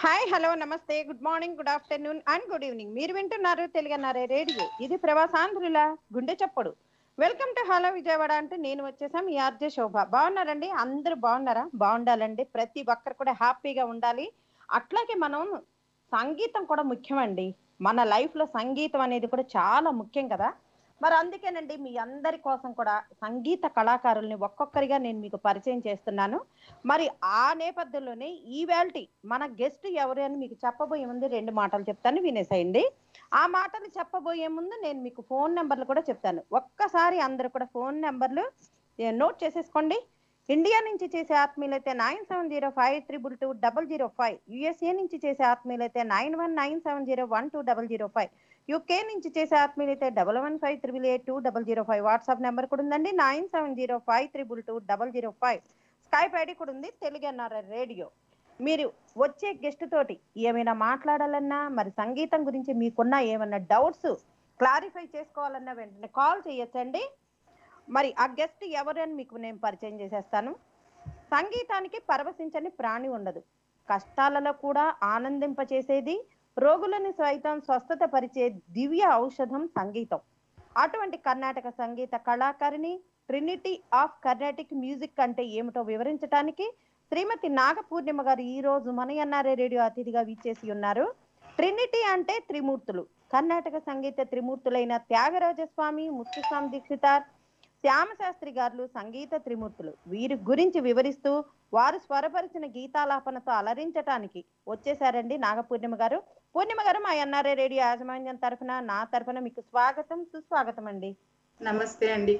Hi hello నమస్తే good morning good afternoon and good evening మీరు వింటున్నారు తెలుగన్నారే రేడియో ఇది ప్రవాసాంధ్రుల గుండె చప్పుడు వెల్కమ్ టు హలో విజయవాడ అంటూ నేను వచ్చేసాం ఈ ఆర్జే శోభ బాగున్నారండి అందరూ బాగున్నారా బాగుండాలండి ప్రతి ఒక్కరు కూడా హ్యాపీగా ఉండాలి అట్లాగే మనం సంగీతం కూడా ముఖ్యమండి మన లైఫ్ లో సంగీతం అనేది కూడా చాలా ముఖ్యం కదా మరి అందుకేనండి మీ అందరి కోసం కూడా సంగీత కళాకారుల్ని ఒక్కొక్కరిగా నేను మీకు పరిచయం చేస్తున్నాను మరి ఆ నేపథ్యంలోనే ఈ వేల్టి మన గెస్ట్ ఎవరు అని మీకు చెప్పబోయే ముందు రెండు మాటలు చెప్తాను వినేసేయండి ఆ మాటలు చెప్పబోయే ముందు నేను మీకు ఫోన్ నెంబర్లు కూడా చెప్తాను ఒక్కసారి అందరు కూడా ఫోన్ నెంబర్లు నోట్ చేసేసుకోండి ఇండియా నుంచి చేసే ఆత్మీయులైతే nine seven zero five triple two double zero five USA నుంచి చేసే ఆత్మీయులైతే nine one nine seven zero one two double zero five UK నుంచి చేసే ఆత్మీయులైతే double one five triple eight two double zero five WhatsApp number కూడా ఉందండి nine seven zero five triple two double zero five Skype ID కూడా ఉంది Telugu NRI radio మీరు వచ్చే guest తోటి ఏమైనా మాట్లాడాలన్నా మరి సంగీతం గురించి మీకున్న ఏమైనా డౌట్స్ క్లారిఫై చేసుకోవాలన్నా వెంటనే కాల్ చేయొచ్చండి మరి ఆ గెస్ట్ ఎవరు అని మీకు నేను పరిచయం చేసేస్తాను సంగీతానికి పరవశించని ప్రాణి ఉండదు కష్టాలలో కూడా ఆనందింపచేసేది రోగులను సైతం స్వస్థత పరిచే దివ్య ఔషధం సంగీతం అటువంటి కర్ణాటక సంగీత కళాకారిణి ట్రినిటీ ఆఫ్ కర్ణాటిక్ మ్యూజిక్ అంటే ఏమిటో వివరించడానికి శ్రీమతి నాగపూర్ణిమ గారు ఈ రోజు మన ఎన్ఆర్ఏ రేడియో అతిథిగా విచ్చేసి ఉన్నారు ట్రినిటీ అంటే త్రిమూర్తులు కర్ణాటక సంగీత త్రిమూర్తులైన త్యాగరాజస్వామి ముత్తుస్వామి దీక్షితార్ శ్యామశాస్త్రి గారు సంగీత త్రిమూర్తులు వీరి గురించి వివరిస్తూ వారు స్వరపరిచిన గీతాలాపనతో అలరించటానికి వచ్చేసారండి నాగపూర్ణిమ గారు పూర్ణిమ గారు మా ఎన్ఆర్ఏ రేడియో యాజమాన్యం తరఫున నా తరఫున మీకు స్వాగతం సుస్వాగతం అండి నమస్తే అండి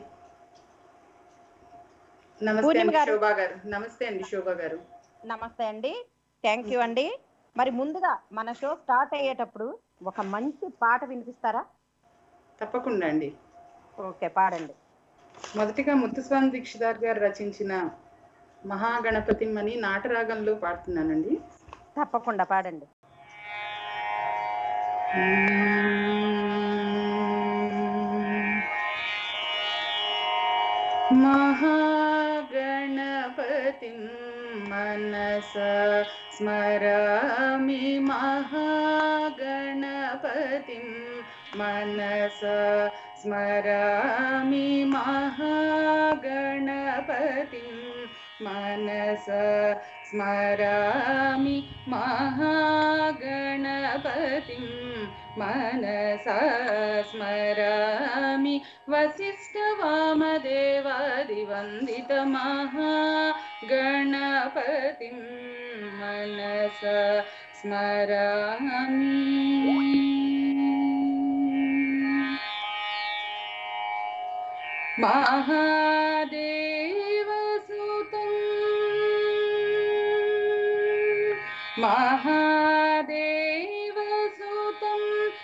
నమస్తే పూర్ణిమ అండి గారు. శోభా గారు నమస్తే అండి శోభా గారు నమస్తే అండి థ్యాంక్ యూ అండి మరి ముందుగా మన షో స్టార్ట్ అయ్యేటప్పుడు ఒక మంచి పాట వినిపిస్తారా తప్పకుండా అండి ఓకే పాడండి మొదటిగా ముత్తుస్వామి దీక్షితార్ గారు రచించిన మహాగణపతి అని నాటరాగంలో పాడుతున్నానండి తప్పకుండా పాడండి महागणपतिं मनस स्मरामि महागणपतिं मनस स्मरामि महागणपतिं मनस स्मरामि महागणपतिं मनसा स्मरामि वसिष्ठवामदेवादिवन्दितमहागणपतिं मनस स्मरामि महादेवसुतं महादेवसुतं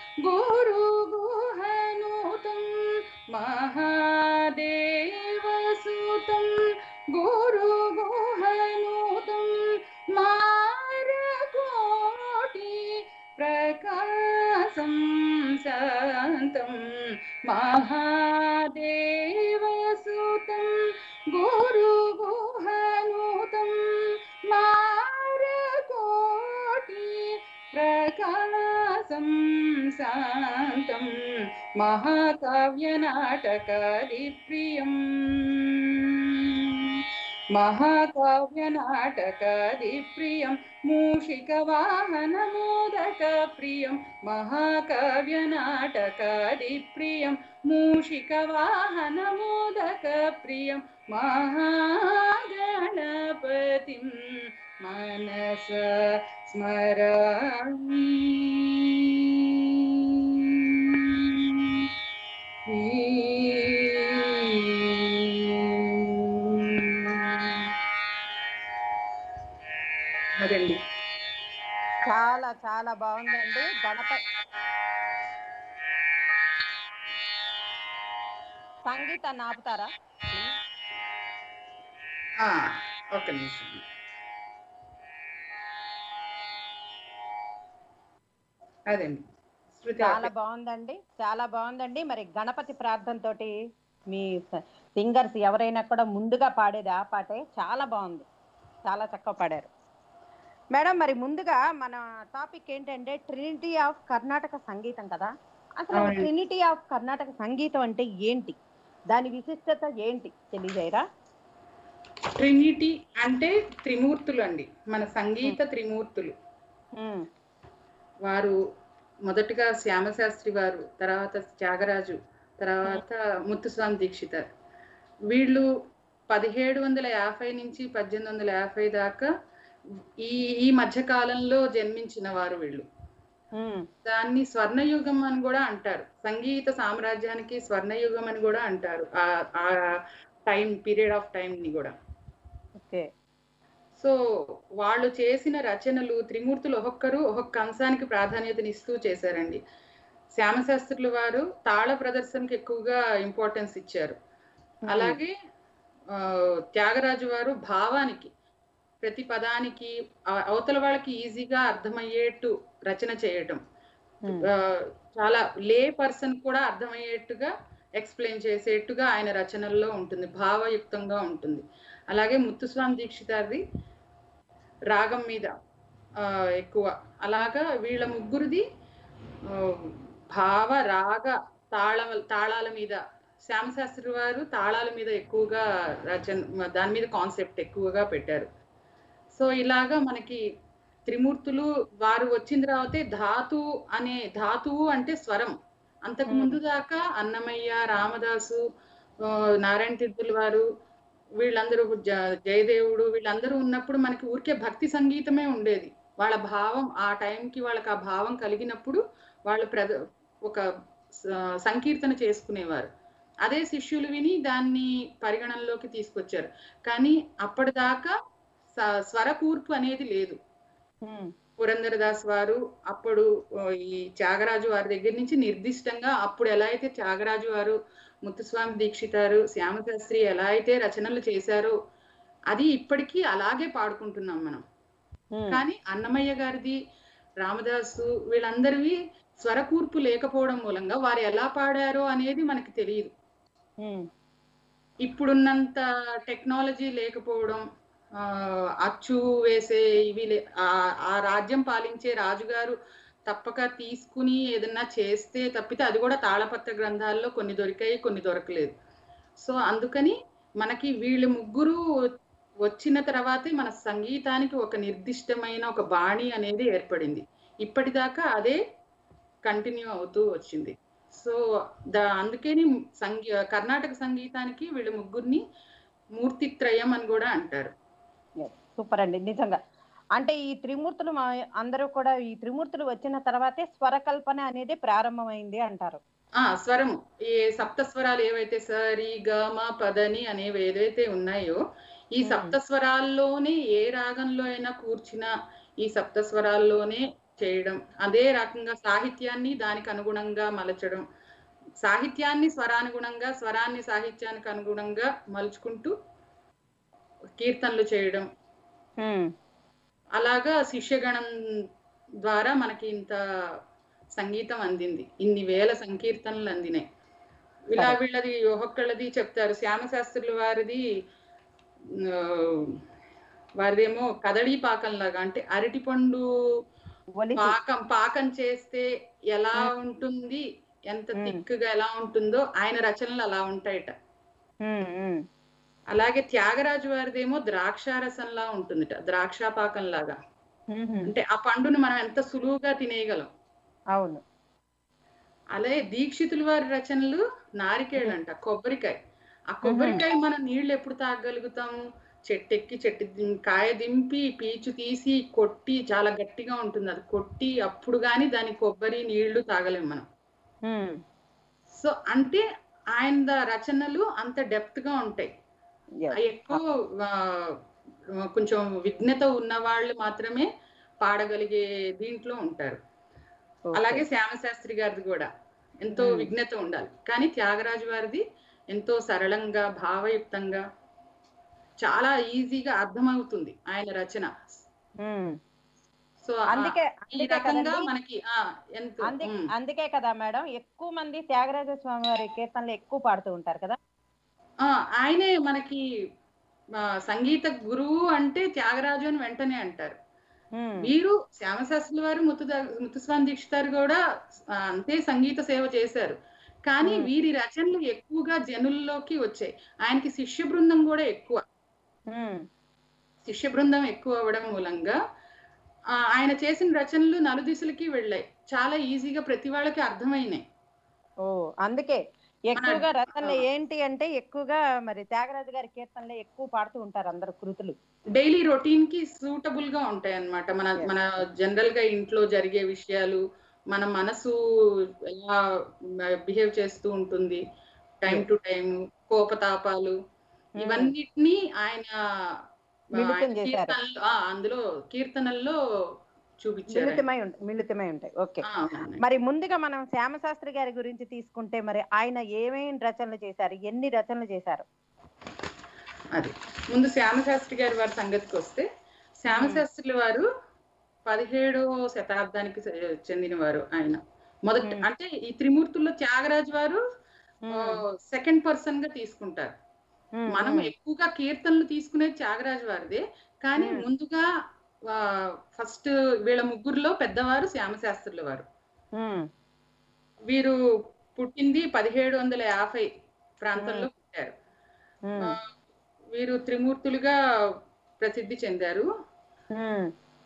गुरुगुहनुतं महादेवसुतं गुरुगुहनुतं मारकोटि प्रकाशं शान्तं महादेवसुतं गुरुगुहनुतं मारकोटि प्रकाशं शान्तं महाकाव्यनाटकादिप्रियम् महाकाव्यनाटकादिप्रियं मूषिकवाहनमोदकप्रियं महाकाव्यनाटकादिप्रियं मूषिकवाहनमोदकप्रियं महागणपतिं मनस स्मरामि అదండి చాలా చాలా బాగుందండి గణపతి సంగీతాన్ని ఆపుతారా ఆ, ఒక్క నిమిషం అదండి శృతి చాలా బాగుందండి చాలా బాగుందండి మరి గణపతి ప్రార్థన తోటి మీ సింగర్స్ ఎవరైనా కూడా ముందుగా పాడేది ఆ పాటే చాలా బాగుంది చాలా చక్కగా పాడారు మేడం మరి ముందుగా మన టాపిక్ ఏంటంటే ట్రినిటీ ఆఫ్ కర్ణాటక సంగీతం కదా అసలు అవునండి. ట్రినిటీ ఆఫ్ కర్ణాటక సంగీతం అంటే ఏంటి దాని విశిష్టత ఏంటి తెలియజేయరా ట్రినిటీ అంటే త్రిమూర్తులు అండి మన సంగీత త్రిమూర్తులు ఉమ్, వారు మొదటగా శ్యామశాస్త్రి వారు తర్వాత త్యాగరాజు తర్వాత ముత్తుస్వామి దీక్షితర్ వీళ్ళు పదిహేడు వందల యాభై నుంచి పద్దెనిమిది వందల యాభై దాకా ఈ ఈ మధ్య కాలంలో జన్మించిన వారు వీళ్ళు ఉమ్, దాన్ని స్వర్ణయుగం అని కూడా అంటారు సంగీత సామ్రాజ్యానికి స్వర్ణయుగం అని కూడా అంటారు ఆ ఆ టైం పీరియడ్ ఆఫ్ టైం ని కూడా ఓకే సో వాళ్ళు చేసిన రచనలు త్రిమూర్తులు ఒక్కొక్కరు ఒక్కొక్క అంశానికి ప్రాధాన్యతనిస్తూ చేశారండి శ్యామశాస్త్రులు వారు తాళ ప్రదర్శనకి ఎక్కువగా ఇంపార్టెన్స్ ఇచ్చారు అలాగే ఆ, త్యాగరాజు వారు భావానికి ప్రతి పదానికి ఆ- అవతల వాళ్ళకి ఈజీగా అర్థమయ్యేట్టు రచన చేయటం ఉమ్, ఆ, చాలా లే పర్సన్ కూడా అర్థమయ్యేట్టుగా ఎక్స్ప్లెయిన్ చేసేట్టుగా ఆయన రచనల్లో ఉంటుంది భావయుక్తంగా ఉంటుంది అలాగే ముత్తుస్వామి దీక్షితారిది రాగం మీద ఆ, ఎక్కువ అలాగా వీళ్ళ ముగ్గురిది ఆ, భావ రాగ తాళ తాళాల మీద శ్యామశాస్త్రి వారు తాళాల మీద ఎక్కువగా రచన దాని మీద కాన్సెప్ట్ ఎక్కువగా పెట్టారు సో ఇలాగా మనకి త్రిమూర్తులు వారు వచ్చిన తర్వాతే ధాతు అనే ధాతువు అంటే స్వరం అంతకు ముందు దాకా అన్నమయ్య రామదాసు ఆ, నారాయణ తీర్థుల వారు వీళ్ళందరూ జ- జయదేవుడు వీళ్ళందరూ ఉన్నప్పుడు మనకి ఊరికే భక్తి సంగీతమే ఉండేది వాళ్ళ భావం ఆ టైంకి వాళ్ళకి ఆ భావం కలిగినప్పుడు వాళ్ళు ప్రద ఒక స- సంకీర్తన చేసుకునేవారు అదే శిష్యులు విని దాన్ని పరిగణనలోకి తీసుకొచ్చారు కానీ అప్పటిదాకా స- స్వరకూర్పు అనేది లేదు ఉమ్, పురంధరదాస్ వారు అప్పుడు ఆ, ఈ త్యాగరాజు వారి దగ్గర నుంచి నిర్దిష్టంగా అప్పుడు ఎలా అయితే త్యాగరాజు వారు ముత్తుస్వామి దీక్షితారు శ్యామశాస్త్రి ఎలా అయితే రచనలు చేశారో అది ఇప్పటికీ అలాగే పాడుకుంటున్నాం మనం ఉమ్, కానీ అన్నమయ్య గారిది రామదాసు వీళ్ళందరివి స్వరకూర్పు లేకపోవడం మూలంగా వారు ఎలా పాడారో అనేది మనకి తెలియదు ఉమ్, ఇప్పుడున్నంత టెక్నాలజీ లేకపోవడం ఆ, అచ్చు వేసే ఇవి లే- ఆ- ఆ రాజ్యం పాలించే రాజుగారు తప్పక తీసుకుని ఏదన్నా చేస్తే తప్పితే అది కూడా తాళపత్ర గ్రంథాల్లో కొన్ని దొరికాయి కొన్ని దొరకలేదు సో అందుకని మనకి వీళ్ళు ముగ్గురు వచ్చిన తర్వాతే మన సంగీతానికి ఒక నిర్దిష్టమైన ఒక బాణి అనేది ఏర్పడింది ఇప్పటిదాకా అదే కంటిన్యూ అవుతూ వచ్చింది సో దా అందుకని సంగీ కర్ణాటక సంగీతానికి వీళ్ళ ముగ్గురిని మూర్తిత్రయం అని కూడా అంటారు సూపర్ అండి నిజంగా అంటే ఈ త్రిమూర్తులు మా- అందరూ కూడా ఈ త్రిమూర్తులు వచ్చిన తర్వాతే స్వరకల్పన అనేది ప్రారంభమైంది అంటారు ఆ స్వరము ఈ సప్త స్వరాలు ఏవైతే సరి గ మ పదని అనేవి ఏదైతే ఉన్నాయో ఈ Hmm. సప్త స్వరాల్లోనే ఏ రాగంలో అయినా కూర్చిన ఈ సప్త స్వరాల్లోనే చేయడం అదే రకంగా సాహిత్యాన్ని దానికి అనుగుణంగా మలచడం సాహిత్యాన్ని స్వరానుగుణంగా స్వరాన్ని సాహిత్యానికి అనుగుణంగా మలుచుకుంటూ కీర్తనలు చేయడం ఉమ్, అలాగా శిష్యగణం ద్వారా మనకి ఇంత సంగీతం అందింది ఇన్ని వేల సంకీర్తనలు అందినాయి ఇలా Correct. వీళ్ళది ఒక్కొక్కళ్ళది చెప్తారు శ్యామశాస్త్రుల వారిది ఆ, వారిదేమో కదళీ పాకం లాగా అంటే అరటిపండు ఒలిచి పాకం పాకం చేస్తే ఎలా Hmm. ఉంటుంది ఎంత Hmm. థిక్గా ఎలా ఉంటుందో ఆయన రచనలు అలా ఉంటాయట ఉమ్, ఉమ్, అలాగే త్యాగరాజు వారిదేమో ద్రాక్షారసంలా ఉంటుందిట ద్రాక్ష పాకం లాగా ఉమ్, అంటే ఆ పండును మనం ఎంత సులువుగా తినేయగలం అవును అలాగే దీక్షితుల వారి రచనలు నారికేళ్ళంట కొబ్బరికాయ ఆ కొబ్బరికాయ మనం నీళ్లు ఎప్పుడు తాగగలుగుతాం చెట్టు ఎక్కి చెట్టు దిం- కాయ దింపి పీచు తీసి కొట్టి చాలా గట్టిగా ఉంటుంది అది కొట్టి అప్పుడు గాని దాని కొబ్బరి నీళ్లు తాగలేం మనం ఉమ్, సో అంటే ఆయన ద- రచనలు అంత డెప్త్ గా ఉంటాయి yes. అవి ఎక్కువ ఆ, కొంచెం విఘ్నత ఉన్న వాళ్ళు మాత్రమే పాడగలిగే దీంట్లో ఉంటారు Okay. అలాగే శ్యామశాస్త్రి గారిది కూడా ఎంతో Hmm. విఘ్నత ఉండాలి కానీ త్యాగరాజు వారిది ఎంతో సరళంగా భావయుక్తంగా చాలా ఈజీగా అర్థమవుతుంది ఆయన రచన ఉమ్, సో అందుకే ఈ అందుకే రకంగా కదండి మనకి ఆ ఎంతో అంది- ఉమ్. అందుకే కదా మేడం ఎక్కువ మంది త్యాగరాజ స్వామి వారి కీర్తనలు ఎక్కువ పాడుతూ ఉంటారు కదా ఆ, ఆయనే మనకి ఆ, సంగీత గురువు అంటే త్యాగరాజు అని వెంటనే అంటారు ఉమ్, వీరు శ్యామశాస్త్రుల వారు ముత్తు ముత్తుస్వామి దీక్షితారు కూడా ఆ, అంతే సంగీత సేవ చేశారు కానీ Hmm. వీరి రచనలు ఎక్కువగా జనుల్లోకి వచ్చాయి ఆయనకి శిష్య బృందం కూడా ఎక్కువ ఉమ్, శిష్య బృందం ఎక్కువ అవ్వడం మూలంగా ఆ, ఆయన చేసిన రచనలు నలుదిశలకి వెళ్ళాయి చాలా ఈజీగా ప్రతి వాళ్ళకి అర్థమైనాయి ఓ అందుకే ఎక్కువగా మన- రచనలు ఏంటి అంటే ఎక్కువగా మరి త్యాగరాజు గారి కీర్తనలే ఎక్కువ పాడుతూ ఉంటారు అందరు కృతులు డైలీ రొటీన్ కి సూటబుల్ గా ఉంటాయి అన్నమాట మన Yes. మన జనరల్ గా ఇంట్లో జరిగే విషయాలు మన మనసు ఎలా బిహేవ్ చేస్తూ ఉంటుంది టైం Yes. టు టైం కోపతాపాలు Hmm. ఇవన్నిటినీ ఆయన మిళితం ఆయన చేశారు. కీర్తనల్లో ఆ, అందులో కీర్తనల్లో చూపించారు ఆయన. మిళితమై ఉంటాయి మిళితమై ఉంటాయి ఓకే ఆ, అవునండి. మరి ముందుగా మనం శ్యామశాస్త్రి గారి గురించి తీసుకుంటే మరి ఆయన ఏమేమి రచనలు చేశారు ఎన్ని రచనలు చేశారు అది ముందు శ్యామశాస్త్రి గారి వారి సంగతికి వస్తే శ్యామశాస్త్రుల వారు పదిహేడవ శతాబ్దానికి చె- చెందినవారు ఆయన మొదట Hmm. అంటే ఈ త్రిమూర్తుల్లో త్యాగరాజు వారు ఉమ్, సెకండ్ పర్సన్ గా తీసుకుంటారు ఉమ్, మనం ఉమ్, ఎక్కువగా కీర్తనలు తీసుకునేది త్యాగరాజు వారిదే కానీ Hmm. ముందుగా ఫస్ట్ వీళ్ళ ముగ్గురులో పెద్దవారు శ్యామశాస్త్రుల వారు ఉమ్, వీరు పుట్టింది పదిహేడు వందల యాభై ప్రాంతంలో పుట్టారు ఉమ్, ఆ, వీరు త్రిమూర్తులుగా ప్రసిద్ధి చెందారు ఉమ్,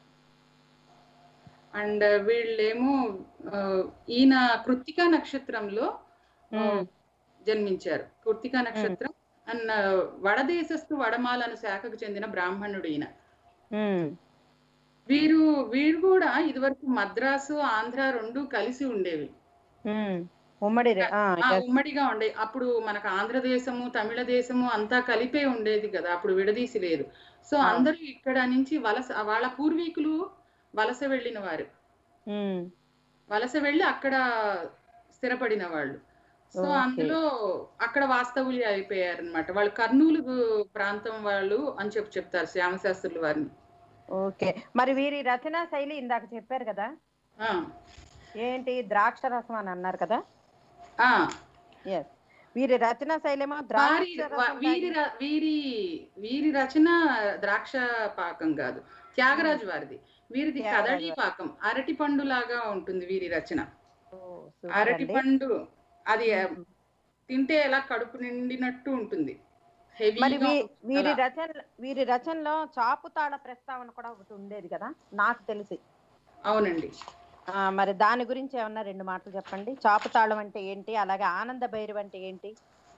అండ్ వీళ్ళేమో ఆ, ఈయన కృత్తికా నక్షత్రంలో ఆ, ఉమ్, జన్మించారు కృత్తికా నక్షత్రం అన్న వడదేశస్థు వడమాలను శాఖకు చెందిన బ్రాహ్మణుడు ఈయన ఉమ్, వీరు వీరు కూడా ఇదివరకు మద్రాసు ఆంధ్ర రెండు కలిసి ఉండేవి ఉమ్. ఉమ్మడి రే- ఆ, ఆ, yes. ఉమ్మడిగా ఉండే అప్పుడు మనకు ఆంధ్రదేశము తమిళ దేశము అంతా కలిపే ఉండేది కదా అప్పుడు విడదీసి లేదు సో అవును. అందరూ ఇక్కడ నుంచి వలస వాళ్ళ పూర్వీకులు వలస వెళ్ళిన వారు ఉమ్, వలస వెళ్ళి అక్కడ స్థిరపడిన వాళ్ళు సో Okay. అందులో అక్కడ వాస్తవులు అయిపోయారు అనమాట వాళ్ళు కర్నూలు ప్రాంతం వాళ్ళు అని చెప్పి చెప్తారు శ్యామశాస్త్రుల వారిని ఓకే మరి వీరి రచనా శైలి ఇందాక చెప్పారు కదా ఆ, ఏంటి ద్రాక్ష రసం అని అన్నారు కదా ఆ. ఎస్ వీరి రచనా శైలేమో వారి ద్రాక్ష వా- రసం వీరి ర- వీరి వీరి రచన ద్రాక్ష పాకం కాదు త్యాగరాజు వారిది వీరిది త్యాగరాజు కదళి పాకం అరటి పండు లాగా ఉంటుంది వీరి రచన ఓ, super అరటి అండి. పండు అది ఆ, మ్మ్. తింటే ఎలా కడుపు నిండినట్టు ఉంటుంది మరి హెవీగా వీ- వీరి అలా. రచన వీరి రచనలో చాపుతాడ ప్రస్తావన కూడా ఒకటి ఉండేది కదా నాకు తెలిసి అవునండి ఆ, మరి దాని గురించి ఏమన్నా రెండు మాటలు చెప్పండి చాపుతాళం అంటే ఏంటి అలాగే ఆనంద భైరవ్ అంటే ఏంటి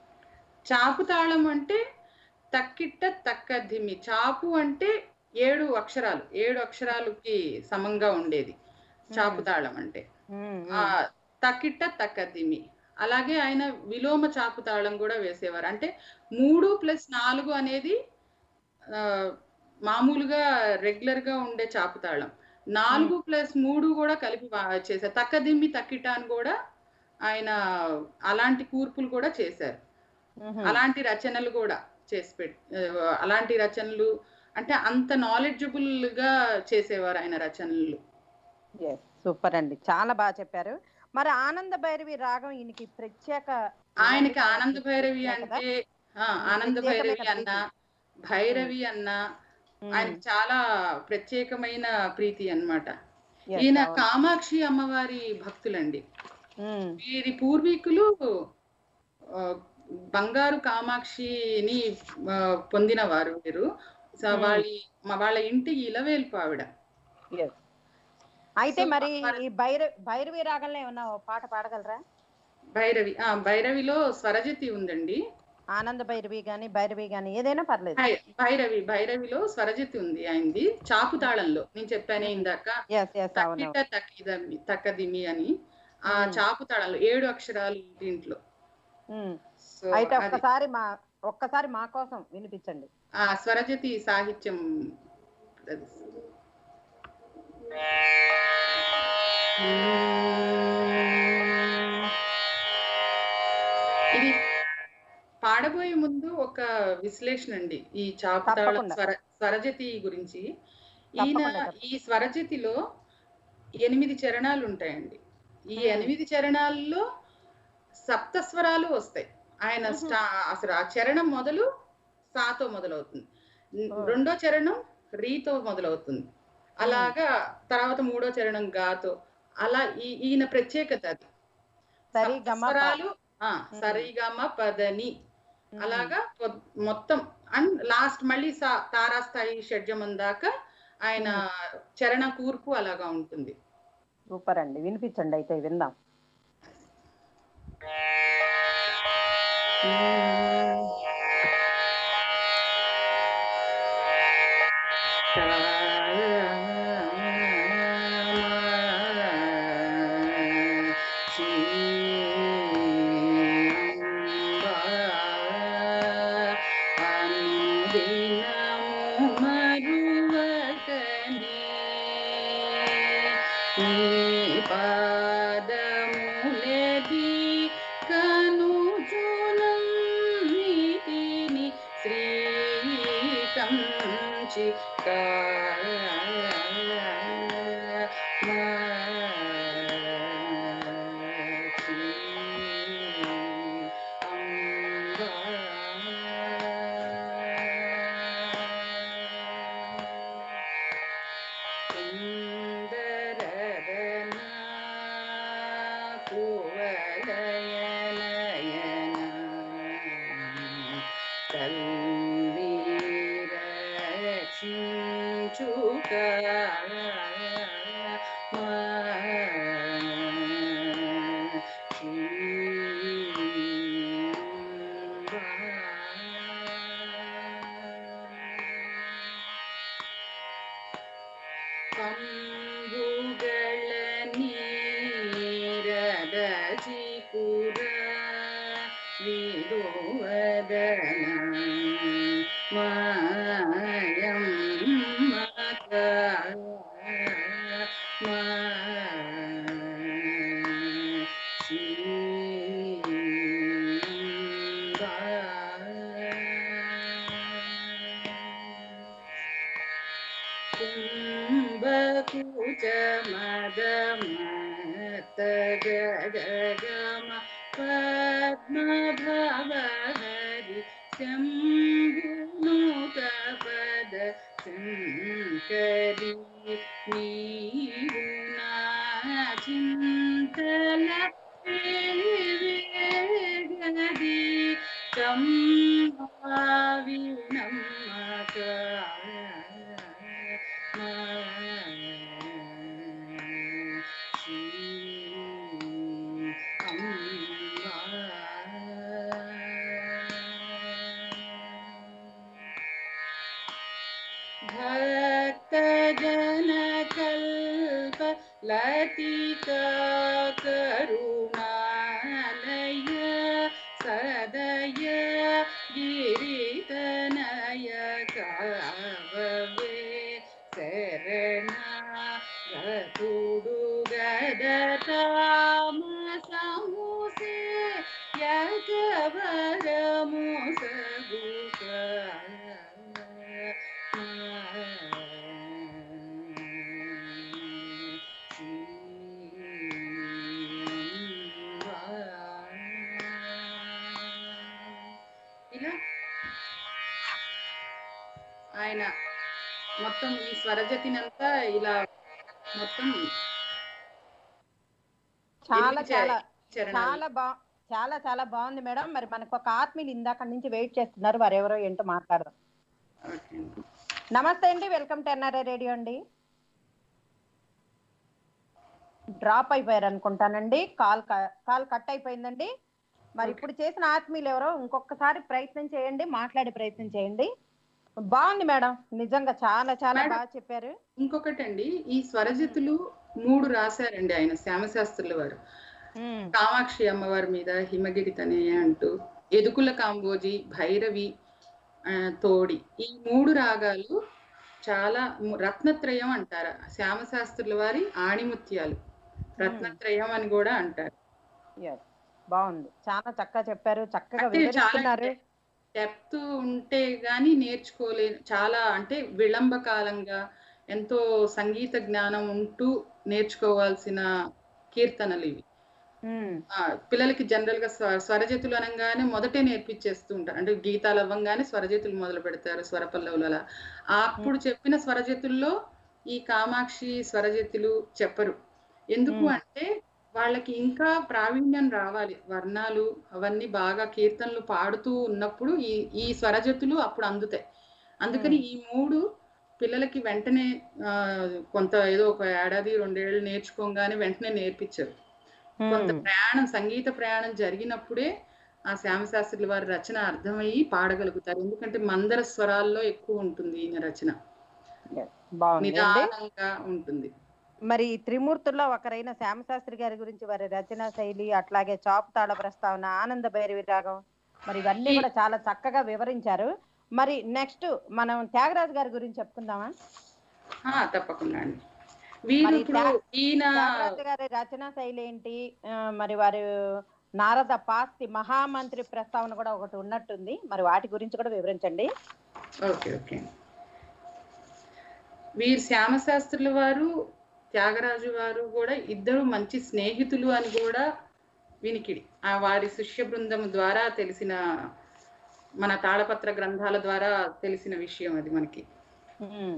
చాపు తాళం అంటే తక్కిట్ట తక్కదిమి చాపు అంటే ఏడు అక్షరాలు ఏడు అక్షరాలకి సమంగా ఉండేది చాపు తాళం అంటే ఉమ్, ఆ తక్కిట్ట తక్కదిమి అలాగే ఆయన విలోమ చాపు తాళం కూడా వేసేవారు అంటే మూడు ప్లస్ నాలుగు అనేది ఆ, మామూలుగా రెగ్యులర్ గా ఉండే చాపు తాళం నాలుగు ప్లస్ మూడు కూడా కలిపి వా- చేశారు తక్కదిమ్మి తక్కిట అని కూడా ఆయన అలాంటి కూర్పులు కూడా చేశారు ఉహుం. అలాంటి రచనలు కూడా చేసి పెట్ ఆ, అలాంటి రచనలు అంటే అంత నాలెడ్జబుల్ గా చేసేవారు ఆయన రచనలు Yes, సూపర్ అండి చాలా బాగా చెప్పారు మరి ఆనంద భైరవి రాగం ఈయనకి ప్రత్యేక ఆయనకి ఆనంద భైరవి కదా? అంటే ఆ, ఆనంద భైరవి అన్న భైరవి అన్న ఉమ్, ఆయనకి చాలా ప్రత్యేకమైన ప్రీతి అన్నమాట yes, ఈయన అవును. కామాక్షి అమ్మవారి భక్తులండి ఉమ్, వీరి పూర్వీకులు ఆ, బంగారు కామాక్షిని ఆ, పొందినవారు వీరు సో Hmm. వాళ్ళ మా వాళ్ళ ఇంటి ఇలవేల్పు ఆవిడ yes. అయితే So, మరి మరి- ఈ భైర భైరవి రాగంలో ఏమన్నా ఓ పాట పాడగలరా భైరవి ఆ భైరవిలో స్వరజతి ఉందండి ఆనంద భైరవి గాని భైరవి గాని ఏదైనా పర్లేదు భై- భైరవి భైరవిలో స్వరజతి ఉంది ఆయనది చాపు తాళంలో నేను చెప్పానే ఇందాక ఎస్ ఎస్ అవును తక్కిట తక్కిదమి తక్కదిమి అని ఆ Hmm. చాపు తాళంలో ఏడు అక్షరాలు దీంట్లో ఉమ్, సో అయితే అది ఒక్కసారి మా ఒక్కసారి మా కోసం వినిపించండి ఆ స్వరజతి సాహిత్యం అది. ఇది పాడబోయే ముందు ఒక విశ్లేషణ అండి ఈ చాపుతాళ తప్పకుండా. స్వర స్వరజతి గురించి ఈయన తప్పకుండా, తప్పకుండా. ఈ స్వరజతిలో ఎనిమిది చరణాలు ఉంటాయండి ఈ Hmm. ఎనిమిది చరణాల్లో సప్త స్వరాలు వస్తాయి ఆయన Mhm. స్టా అసలు ఆ చరణం మొదలు సాతో మొదలవుతుంది Oh. రెండో చరణం రీతో మొదలవుతుంది అలాగా తర్వాత మూడో చరణం గాతో అలా ఈ ఈయన ప్రత్యేకత అది సరి గమ ప. స్వరాలు ఆ, సరిగమ పదని అలాగా పొద్- మొత్తం అండ్ లాస్ట్ మళ్ళీ సా- తారాస్థాయి షడ్జమం దాకా ఆయన చరణ కూర్పు అలాగా ఉంటుంది సూపర్ అండి వినిపించండి అయితే విందాం పాదములది కనుజునం నీతిని శ్రీకంచి సుందరదన కువలయనయన తల్లి రక్షించుక ಕಂಬುಗಳ ನೀರದ ಚಿಕುರ ವಿದುವದನ ಮಾಯಂ ಮಕ ಕುಂಭಕೂಚ ಮದ ಮತ ಗಮ ಪದ್ಮಭವ ಹರಿ ಶಂಭುನೂತ ಪದ ಶಂಕರಿ ನೀವು ಚಿಂತಲ ವೇಗದಿ ಕಂಭಾವಿ ನಮ್ಮಕ ಭಕ್ತ ಜನ ಕಲ್ಪ ಲತಿಕಾ ಕರುಣಾಲಯ ಸದಯ ಗಿರಿತನಯ ಕಾವವೇ ಶರಣ ರತುಡುಗದ ತಾಮಸಮುಸೆ ಯಗವರ ಮುಸಗುಕ ఇలా ఆయన మొత్తం ఈ స్వరజతినంతా ఇలా మొత్తం చాలా ఎనిమిది చాలా చరణాలు. చాలా బా చాలా చాలా బాగుంది మేడం మరి మనకు ఒక ఆత్మీయులు ఇందాక నుంచి వెయిట్ చేస్తున్నారు వారెవరో ఏంటో మాట్లాడదాం ఓకే అండి. నమస్తే అండి వెల్కమ్ టు ఎన్ఆర్ఐ రేడియో అండి డ్రాప్ అయిపోయారు అనుకుంటానండి కాల్ క- కాల్ కట్ అయిపోయిందండి మరి ఇప్పుడు చేసిన ఆత్మీయులు ఎవరో ఇంకొకసారి ప్రయత్నం చేయండి మాట్లాడే ప్రయత్నం చేయండి బాగుంది మేడం నిజంగా చాలా చాలా మేడం. బాగా చెప్పారు ఇంకొకటండి ఈ స్వరజతులు మూడు రాశారండి ఆయన శ్యామశాస్త్రుల వారు ఉమ్, కామాక్షి అమ్మవారి మీద హిమగిరి తనయ అంటూ ఎదుకుల కాంబోజి భైరవి ఆ, తోడి ఈ మూడు రాగాలు చాలా ము- రత్నత్రయం అంటారు శ్యామశాస్త్రుల వారి ఆణిముత్యాలు రత్నత్రయం అని కూడా అంటారు yes. బాగుంది చాలా చక్కగా చెప్పారు చక్కగా అంటే చాలా వివరిస్తున్నారు డెప్త్ ఉంటే గాని నేర్చుకోలే చాలా అంటే విళంబ కాలంగా ఎంతో సంగీత జ్ఞానం ఉంటూ నేర్చుకోవాల్సిన కీర్తనలు ఇవి ఉమ్, ఆ, పిల్లలకి జనరల్ గా స్వ- స్వరజతులు అనగానే మొదటే నేర్పించేస్తూ ఉంటారు అంటే గీతాలు అవ్వంగానే స్వరజతులు మొదలు పెడతారు స్వరపల్లవులు అలా ఆ అప్పుడు చెప్పిన స్వరజతుల్లో ఈ కామాక్షి స్వరజతులు చెప్పరు ఎందుకు మ్మ్. అంటే వాళ్ళకి ఇంకా ప్రావీణ్యం రావాలి వర్ణాలు అవన్నీ బాగా కీర్తనలు పాడుతూ ఉన్నప్పుడు ఈ ఈ స్వరజతులు అప్పుడు అందుతాయి అందుకని ఈ మూడు పిల్లలకి వెంటనే ఆ, కొంత ఏదో ఒక ఏడాది రెండేళ్ళు నేర్చుకోగానే వెంటనే నేర్పించరు కొంత ఉమ్, ప్రయాణం సంగీత ప్రయాణం జరిగినప్పుడే ఆ శ్యామశాస్త్రుల వారి రచన అర్థమయ్యి పాడగలుగుతారు ఎందుకంటే మందర స్వరాల్లో ఎక్కువ ఉంటుంది ఈయన రచన బాగుంది అండి నిదానంగా ఉంటుంది మరి ఈ త్రిమూర్తుల్లో ఒకరైన శ్యామశాస్త్రి గారి గురించి వారి రచనా శైలి అట్లాగే చాపు తాళ ప్రస్తావన ఆనంద భైరవి రాగం మరి ఇవన్నీ కూడా చాలా చక్కగా వివరించారు మరి నెక్స్ట్ మనం త్యాగరాజు గారి గురించి చెప్పుకుందామా ఆ, తప్పకుండా అండి వీరు మరి ఇప్పుడు త్యా- ఈయన త్యాగరాజు గారి రచనా శైలి ఏంటి ఆ, మరి వారు నారద పాస్తి మహామంత్రి ప్రస్తావన కూడా ఒకటి ఉన్నట్టుంది మరి వాటి గురించి కూడా వివరించండి ఓకే ఓకే వీరు శ్యామశాస్త్రుల వారు త్యాగరాజు వారు కూడా ఇద్దరు మంచి స్నేహితులు అని కూడా వినికిడి ఆ వారి శిష్య బృందం ద్వారా తెలిసిన మన తాళపత్ర గ్రంథాల ద్వారా తెలిసిన విషయం అది మనకి ఉమ్,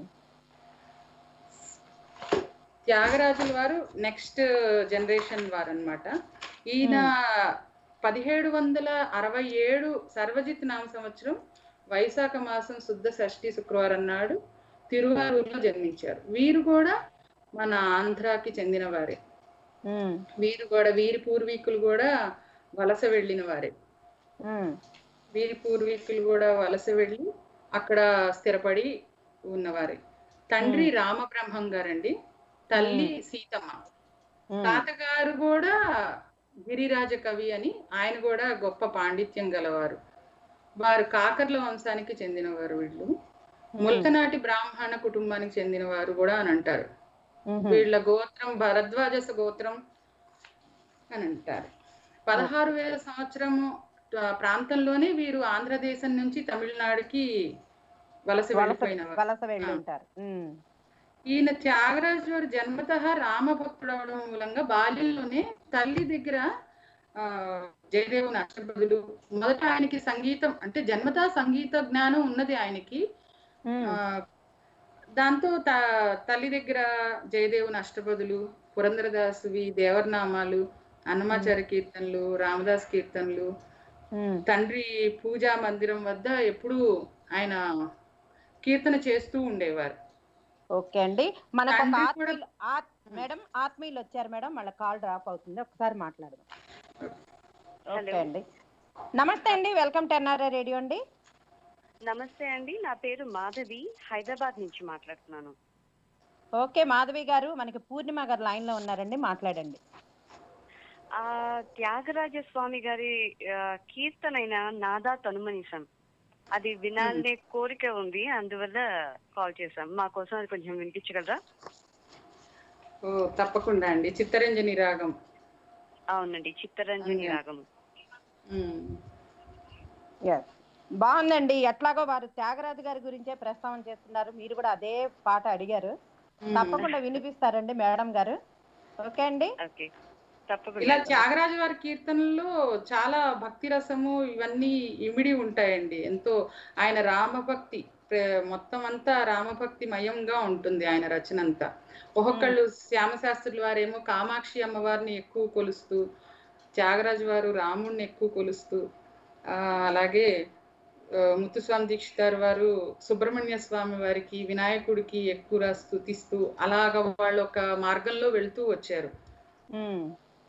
త్యాగరాజుల వారు నెక్స్ట్ జనరేషన్ వారు అన్నమాట ఈయన పదిహేడు వందల అరవై ఏడు సర్వజిత్ నామ సంవత్సరం వైశాఖ మాసం శుద్ధ షష్ఠి శుక్రవారం నాడు తిరువారూరులో జన్మించారు వీరు కూడా మన ఆంధ్రాకి చెందిన వారే ఉమ్, వీరు కూడా వీరి పూర్వీకులు కూడా వలస వెళ్ళిన వారే ఉమ్, వీరి పూర్వీకులు కూడా వలస వెళ్ళి అక్కడ స్థిరపడి ఉన్నవారే తండ్రి రామబ్రహ్మం గారండి తల్లి సీతమ్మ ఉమ్, తాతగారు కూడా గిరిరాజ కవి అని ఆయన కూడా గొప్ప పాండిత్యం గలవారు వారు కాకర్ల వంశానికి చెందినవారు వీళ్ళు ముల్కనాటి బ్రాహ్మణ కుటుంబానికి చెందిన వారు కూడా అని అంటారు ఉమ్, వీళ్ళ గోత్రం భరద్వాజస గోత్రం అని అంటారు పదహారు వేల సంవత్సరము ఆ, ప్రాంతంలోనే వీరు ఆంధ్రదేశం నుంచి తమిళనాడుకి వలస వలస వెళ్ళిపోయిన వారు. వలస వెళ్ళి ఆ. ఉంటారు ఉమ్, ఈయన త్యాగరాజు వారు జన్మత రామభక్తుడు అవడం మూలంగా బాల్యంలోనే తల్లి దగ్గర ఆ జయదేవుని అష్టపదులు మొదట ఆయనకి సంగీతం అంటే జన్మత సంగీత జ్ఞానం ఉన్నది ఆయనకి ఉమ్, ఆ దాంతో త తల్లి దగ్గర జయదేవుని అష్టపదులు పురంధరదాసువి దేవర్నామాలు అన్నమాచార్య కీర్తనలు రామదాస్ కీర్తనలు ఉమ్, తండ్రి పూజా మందిరం వద్ద ఎప్పుడూ ఆయన కీర్తన చేస్తూ ఉండేవారు ఓకే అండి మనకు ఒక తండ్రి కూడా- ఆత్మీయులు ఆత్- మేడం ఆత్మీయులు వచ్చారు మేడం వాళ్ళ కాల్ డ్రాప్ అవుతుంది ఒకసారి మాట్లాడదాం ఓకే అండి నమస్తే అండి వెల్కమ్ టు ఎన్ఆర్ఐ రేడియో అండి నమస్తే అండి నా పేరు మాధవి హైదరాబాద్ నుంచి మాట్లాడుతున్నాను ఓకే మాధవి గారు మనకి పూర్ణిమ గారు లైన్ లో ఉన్నారండి మాట్లాడండి ఆ త్యాగరాజ స్వామి గారి ఆ, కీర్తనైన నాదా తనుమనిసం అది వినాలనే కోరిక ఉంది అందువల్ల కాల్ చేశాం మా కోసం అది కొంచెం వినిపించగలరా ఓ తప్పకుండా అండి చిత్తరంజని రాగం అవునండి చిత్తరంజని అవునా. రాగము ఉమ్. Yes. బాగుందండి ఎట్లాగో వారు త్యాగరాజు గారి గురించే ప్రస్తావన చేస్తున్నారు మీరు కూడా అదే పాట అడిగారు ఉమ్. తప్పకుండా వినిపిస్తారండి మేడం గారు ఓకే అండి ఓకే ఇలా తప్పకుండా త్యాగరాజు వారి కీర్తనల్లో చాలా భక్తి రసము ఇవన్నీ ఇమిడి ఉంటాయండి ఎంతో ఆయన రామభక్తి ప్రే- మొత్తం అంతా రామభక్తి మయంగా ఉంటుంది ఆయన రచన అంతా ఒక్కొక్కళ్ళు శ్యామశాస్త్రుల వారేమో కామాక్షి అమ్మవారిని ఎక్కువ కొలుస్తూ త్యాగరాజు వారు రాముడిని ఎక్కువ కొలుస్తూ ఆ, అలాగే ఆ, ముత్తుస్వామి దీక్షితారు వారు సుబ్రహ్మణ్య స్వామి వారికి వినాయకుడికి ఎక్కువ స్థుతిస్తూ అలాగ వాళ్ళు ఒక మార్గంలో వెళ్తూ వచ్చారు ఉమ్,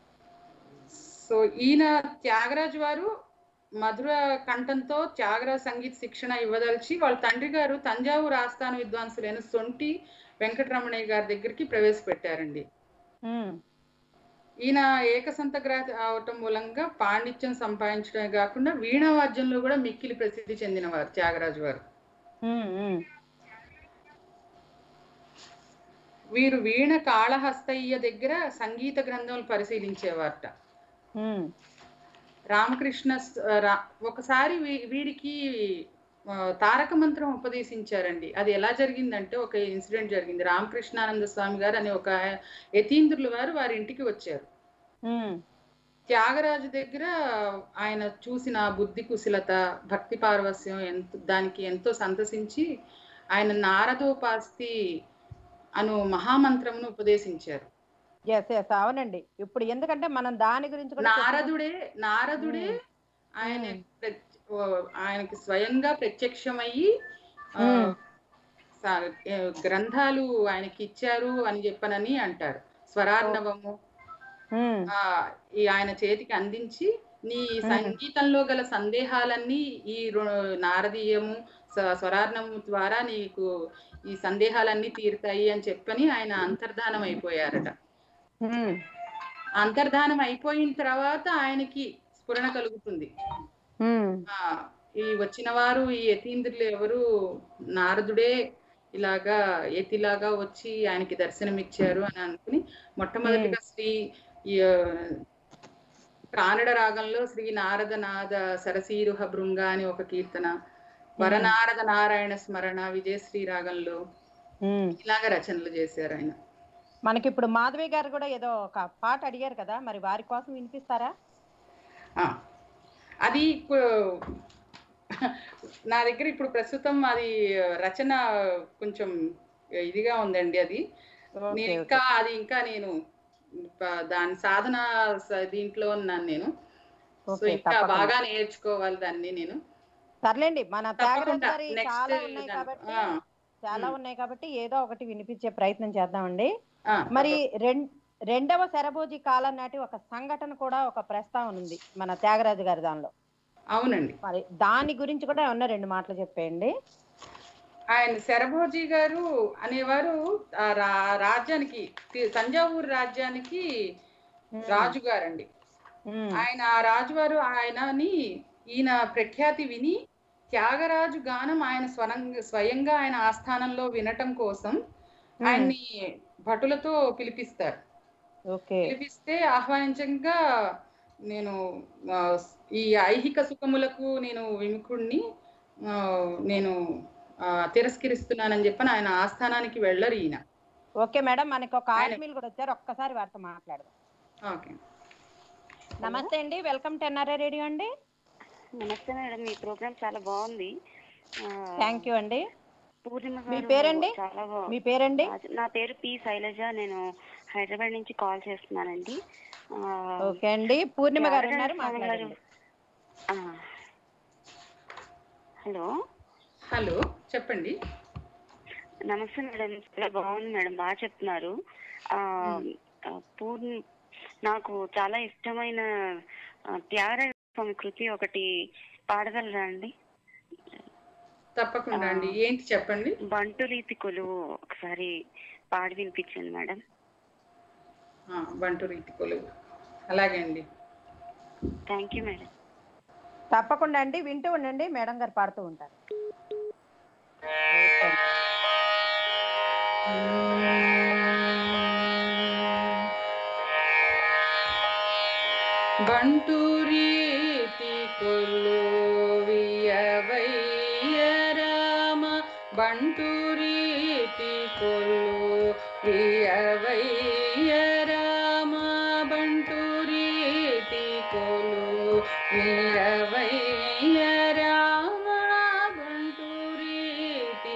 సో ఈయన త్యాగరాజు వారు మధుర కంఠంతో త్యాగరాజ సంగీత శిక్షణ ఇవ్వదలిచి వాళ్ళ తండ్రి గారు తంజావూరు ఆస్థాన విద్వాంసులైన సొంటి వెంకటరమణయ్య గారి దగ్గరికి ప్రవేశపెట్టారండి ఉమ్, ఈయన ఏకసంతగ్రహ అవటం మూలంగా పాండిత్యం సంపాదించడమే కాకుండా వీణా వాద్యంలో కూడా మిక్కిలి ప్రసిద్ధి చెందినవారు త్యాగరాజు వారు ఉమ్, ఉమ్, వీరు వీణ కాళహస్తయ్య దగ్గర సంగీత గ్రంథాలు పరిశీలించేవారట ఉమ్, రామకృష్ణ స- రా- ఒకసారి వీ- వీరికి ఆ, తారక మంత్రం ఉపదేశించారండి అది ఎలా జరిగిందంటే ఒక ఇన్సిడెంట్ జరిగింది రామకృష్ణానంద స్వామి గారు అనే ఒక యతీంద్రుల వారు వారి ఇంటికి వచ్చారు ఉమ్, త్యాగరాజు దగ్గర ఆయన చూసిన బుద్ధి కుశలత భక్తి పారవస్యం ఎంత దానికి ఎంతో సంతసించి ఆయన నారదోపాస్తి అను మహామంత్రమును ఉపదేశించారు ఎస్ ఎస్ అవునండి ఇప్పుడు ఎందుకంటే మనం దాని గురించి కూడా చెప్పుకో- నారదుడే నారదుడే మ్మ్. ఆయన మ్మ్. ప్రత్య- ఓ, ఆయనకి స్వయంగా ప్రత్యక్షమయ్యి ఆ, మ్మ్. స- ఏ, గ్రంథాలు ఆయనకి ఇచ్చారు అని చెప్పనని అంటారు స్వరార్ణవము ఉమ్, ఆ ఈ ఆయన చేతికి అందించి నీ మ్మ్. సంగీతంలో గల సందేహాలన్నీ ఈ రొ- నారదీయము స- స్వరార్ణము ద్వారా నీకు ఈ సందేహాలన్నీ తీరుతాయి అని చెప్పని ఆయన అంతర్ధానం అయిపోయారట ఉమ్, అంతర్ధానం అయిపోయిన తర్వాత ఆయనకి స్ఫురణ కలుగుతుంది ఉమ్, ఆ ఈ వచ్చిన వారు ఈ యతీంద్రులు ఎవరు నారదుడే ఇలాగా యతిలాగా వచ్చి ఆయనకి దర్శనమిచ్చారు అని అనుకుని మొట్టమొదటిగా శ్రీ ఈ, ఆ, కానడ రాగంలో శ్రీ నారద నాద సరసీరుహ భృంగ అని ఒక కీర్తన వరనారద నారాయణ స్మరణ విజయశ్రీ రాగంలో ఉమ్. ఇలాగ రచనలు చేశారు ఆయన మనకి ఇప్పుడు మాధవి గారు కూడా ఏదో ఒక పాట అడిగారు కదా మరి వారి కోసం వినిపిస్తారా ఆ, అది ఇప్పుడు నా దగ్గర ఇప్పుడు ప్రస్తుతం అది రచన కొంచెం ఇదిగా ఉందండి అది ఓకే, నేను ఓకే. ఇంకా అది ఇంకా నేను ప- దాని సాధన స- దీంట్లో ఉన్నాను నేను సో ఓకే, ఇంకా తప్పకుండా. బాగా నేర్చుకోవాలి దాన్ని నేను సర్లేండి మన త్యాగరాజు తప్పకుండా గారి నెక్స్ట్ చాలా ఉన్నాయి కాబట్టి చాలా ఉన్నాయి కాబట్టి ఏదో ఒకటి వినిపించే ప్రయత్నం చేద్దామండి మరి రెం- రెండవ శరభోజి కాలం నాటి ఒక సంఘటన కూడా ఒక ప్రస్తావన ఉంది మన త్యాగరాజు గారి దానిలో అవునండి మరి దాని గురించి కూడా ఏమన్నా రెండు మాటలు చెప్పేయండి ఆయన శరభోజీ గారు అనేవారు ఆ రా- రాజ్యానికి తి- తంజావూరు రాజ్యానికి రాజు గారండి ఉమ్, ఆయన ఆ రాజువారు ఆయనని ఈయన ప్రఖ్యాతి విని త్యాగరాజు గానం ఆయన స్వరంగ స్వయంగా ఆయన ఆస్థానంలో వినటం కోసం ఆయన్ని భటులతో పిలిపిస్తారు ఓకే పిలిపిస్తే ఆహ్వానించగా నేను ఆ, ఈ ఐహిక సుఖములకు నేను విముఖుణ్ణి ఆ, నేను ఆ, తిరస్కరిస్తున్నానని చెప్పని ఆయన ఆస్థానానికి వెళ్ళరు ఈయన ఓకే మేడం మనకి ఒక ఆయన- ఆత్మీయులు కూడా వచ్చారు ఒక్కసారి వారితో మాట్లాడదాం ఓకే నమస్తే అండి వెల్కమ్ టు ఎన్ఆర్ఐ రేడియో అండి నమస్తే మేడం మీ ప్రోగ్రామ్ చాలా బాగుంది ఆ, థ్యాంక్ యూ అండి పూర్ణిమ మీ గారు పేరండి? చాలా బా- మీ పేరండి నా పేరు పి శైలజ నేను హైదరాబాద్ నుంచి కాల్ చేస్తున్నానండి ఆ, ఓకే అండి పూర్ణిమ గారు త్యాగరాజ ఉన్నారు స్వామి గారు- మాట్లాడండి ఆ. హలో హలో చెప్పండి నమస్తే మేడం చాలా బాగుంది మేడం బాగా చెప్తున్నారు ఆ, ఆ, పూర్ణి నాకు చాలా ఇష్టమైన ఆ, త్యాగరాజ స్వామి కృతి ఒకటి పాడగలరా అండి తప్పకుండా అండి ఏంటి చెప్పండి బంటు రీతి కొలువు ఒకసారి పాడి వినిపించండి మేడం ఆ, బంటు రీతి కొలువు అలాగే అండి థ్యాంక్ యూ మేడం తప్పకుండా అండి వింటూ ఉండండి మేడం గారు పాడుతూ ఉంటారు బంటు రీతి కొలువియవయ్య రామ బంటు రీతి కొలువియవయ్య రామ బంటు రీతి కొలువియవయ్య రామ బంటు రీతి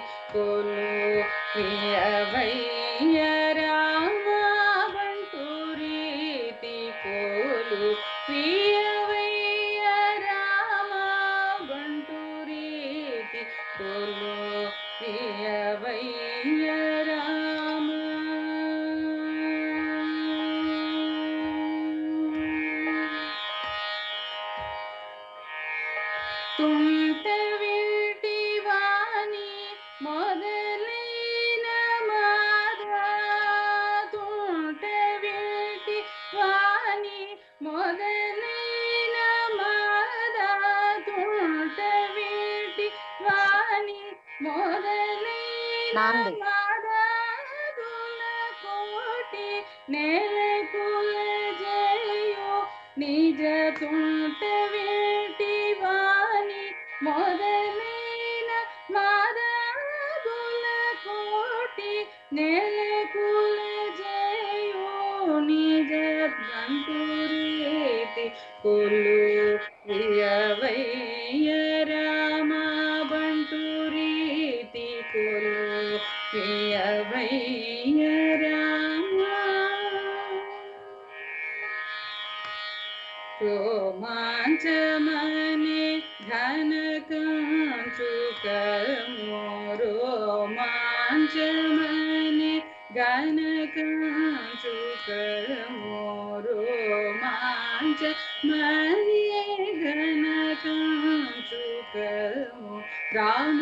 కొలువియవయ్య రామ బంటు రీతి కొలు ప్రియవయ్య రామ బంటు రీతి కొలు ప్రియవయ్య రామ తుంట వింటి వాణి మొదలైన మాధవ తుంట వింటి వాణి మొదలైన మాధవ తుంట వింటి వాణి మొదలైన నాంది. మాధవుల కోటి నెలకుల జయో నిజ తుంట వింటి వాణి మొదలైన మాధవుల కోటి నెలకుల జయో నిజ బంటురీతి కొలు ప్రియవయ్య రామ బంటురీతి కొలు ప్రియ ప్రియవయ్య రామా రోమాంచమనే ఘనకాంచుకమో రోమాంచమనే ఘనకాంచుకమో రోమాంచ మనే ఘనకాంచుకమో రామ